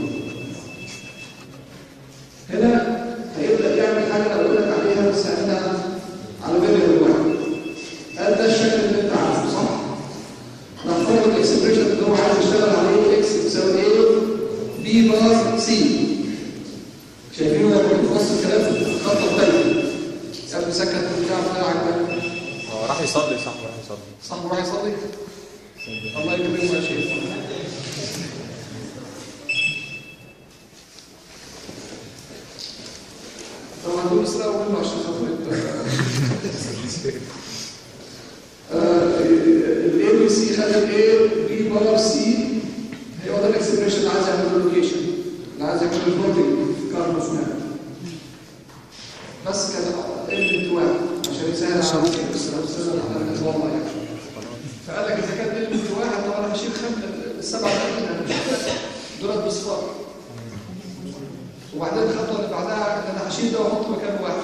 هنا هيبدا يعمل حاجه انا بقول لك عليها بس احنا على بالي الواحد. هل ده الشكل اللي انت عارفه صح؟ نفترض الاكسبريشن اللي هو عايز يشتغل عليه اكس بتساوي ايه؟ بي بار سي. شايفين لما بنبص الكلام في الخطه الثالثه. قبل سكت البتاع بتاعك ده. هو راح يصلي صح راح يصلي صاحبه راح يصلي الله يكرمه يا شيخ طبعا دول اسرقوا منه عشان خاطر الاي بي سي خد الاي بي بار سي هو ده الاكسبريشن اللي عايز يعمل اللوكيشن اللي عايز يعمل الفولتنج في كاربوس بس كده ايلمنت واحد عشان يسهل على السنه على والله يعني فقال لك اذا كان ايلمنت واحد طب انا هشيل خم السبعه باقيين انا مش محتاج. دولت بصفار وبعدين الخطوه اللي بعدها ان انا هشيل ده واحط مكانه واحد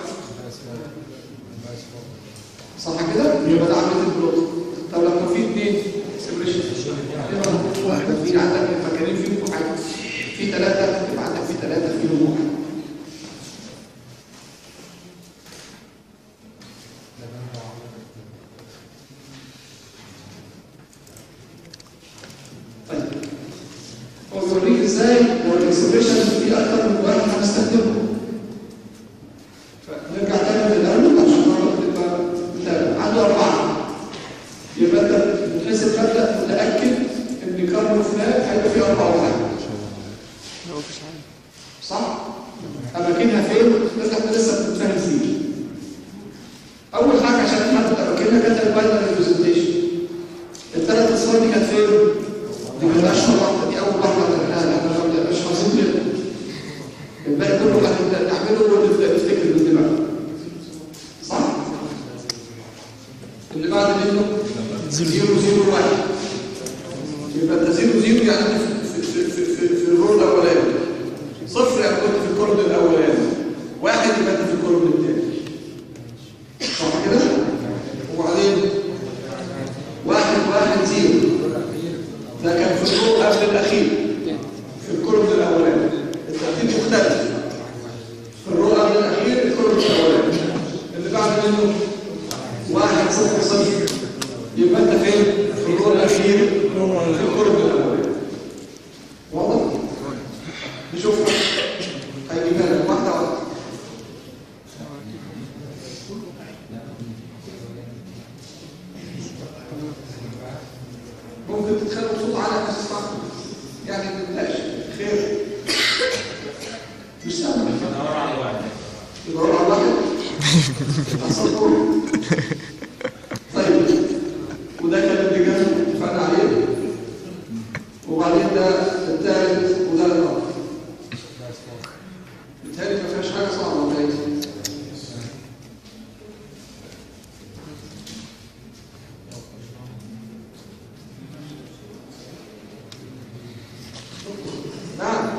صح كده؟ يبقى ده عمليه البلوك طب لما في اثنين سيبريشن واحد في عندك مكانين فيهم حاجه في ثلاثه يبقى عندك في ثلاثه فيهم واحد طيب هو بيوريك ازاي هو الاكسبريشن في اكتر من واحد هنستخدمه فنرجع تاني للاول عشان برضه تبقى متابع عنده اربعه يبقى انت بتحسب مبدا متاكد ان كاربون فلات هيبقى فيه اربع واحد صح؟ اماكنها فين؟ بس احنا لسه بنتفاهم فيه اول حاجه عشان نحدد اماكنها كانت الباينري ريبريزنتيشن الثلاث اصفار دي كانت فين؟ دي كانت اشهر واحده دي اول واحده عملناها احنا ما بنبقاش حافظين كده الباقي كله كان نعمله ونبدا نفتكر بالدماغ صح؟ اللي بعد منه زيرو زيرو واحد يبقى انت زيرو زيرو يعني في في في في, في الرول الاولاني صفر يعني كنت في الكورد الاولاني واحد يبقى انت في الكورد الثاني صح كده؟ وبعدين واحد واحد زيرو ده كان في الرول قبل الاخير في الكورد الاولاني الترتيب مختلف في الرول قبل الاخير الكورد الاولاني اللي بعد منه واحد صفر صفر يبقى انت فين؟ في الرول الاخير في الكورد الاولاني واضح؟ نشوف هيجيبها لك واحده واحده ممكن تتخيلوا بصوت عالي عشان تسمعوا يعني ما تبقاش خير مش سهل ندور على واحد يدور على واحد أصلاً. طيب وده كان اللي جاي اتفقنا عليه وبعدين ده الثالث وده الرابع بالتالي ما فيهاش حاجه صعبه ولا ايه؟ نعم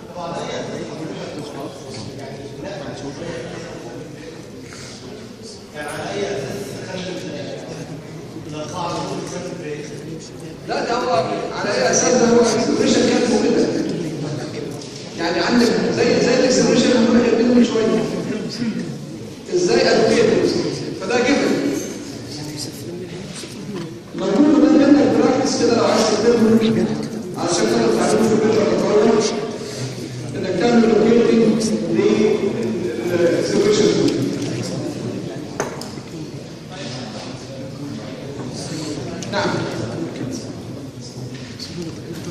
لا ده هو على اي اساس ده هو اكسبريشن كاتبه كده يعني عندك زي زي الاكسبريشن اللي كنا كاتبينه من شويه ازاي ادوكيت فده جبن مجنون ده منك براكتس كده لو عايز تكتبه علشان تقدر تعمله في البيت ولا انك تعمل لوكيتنج للاكسبريشن نعم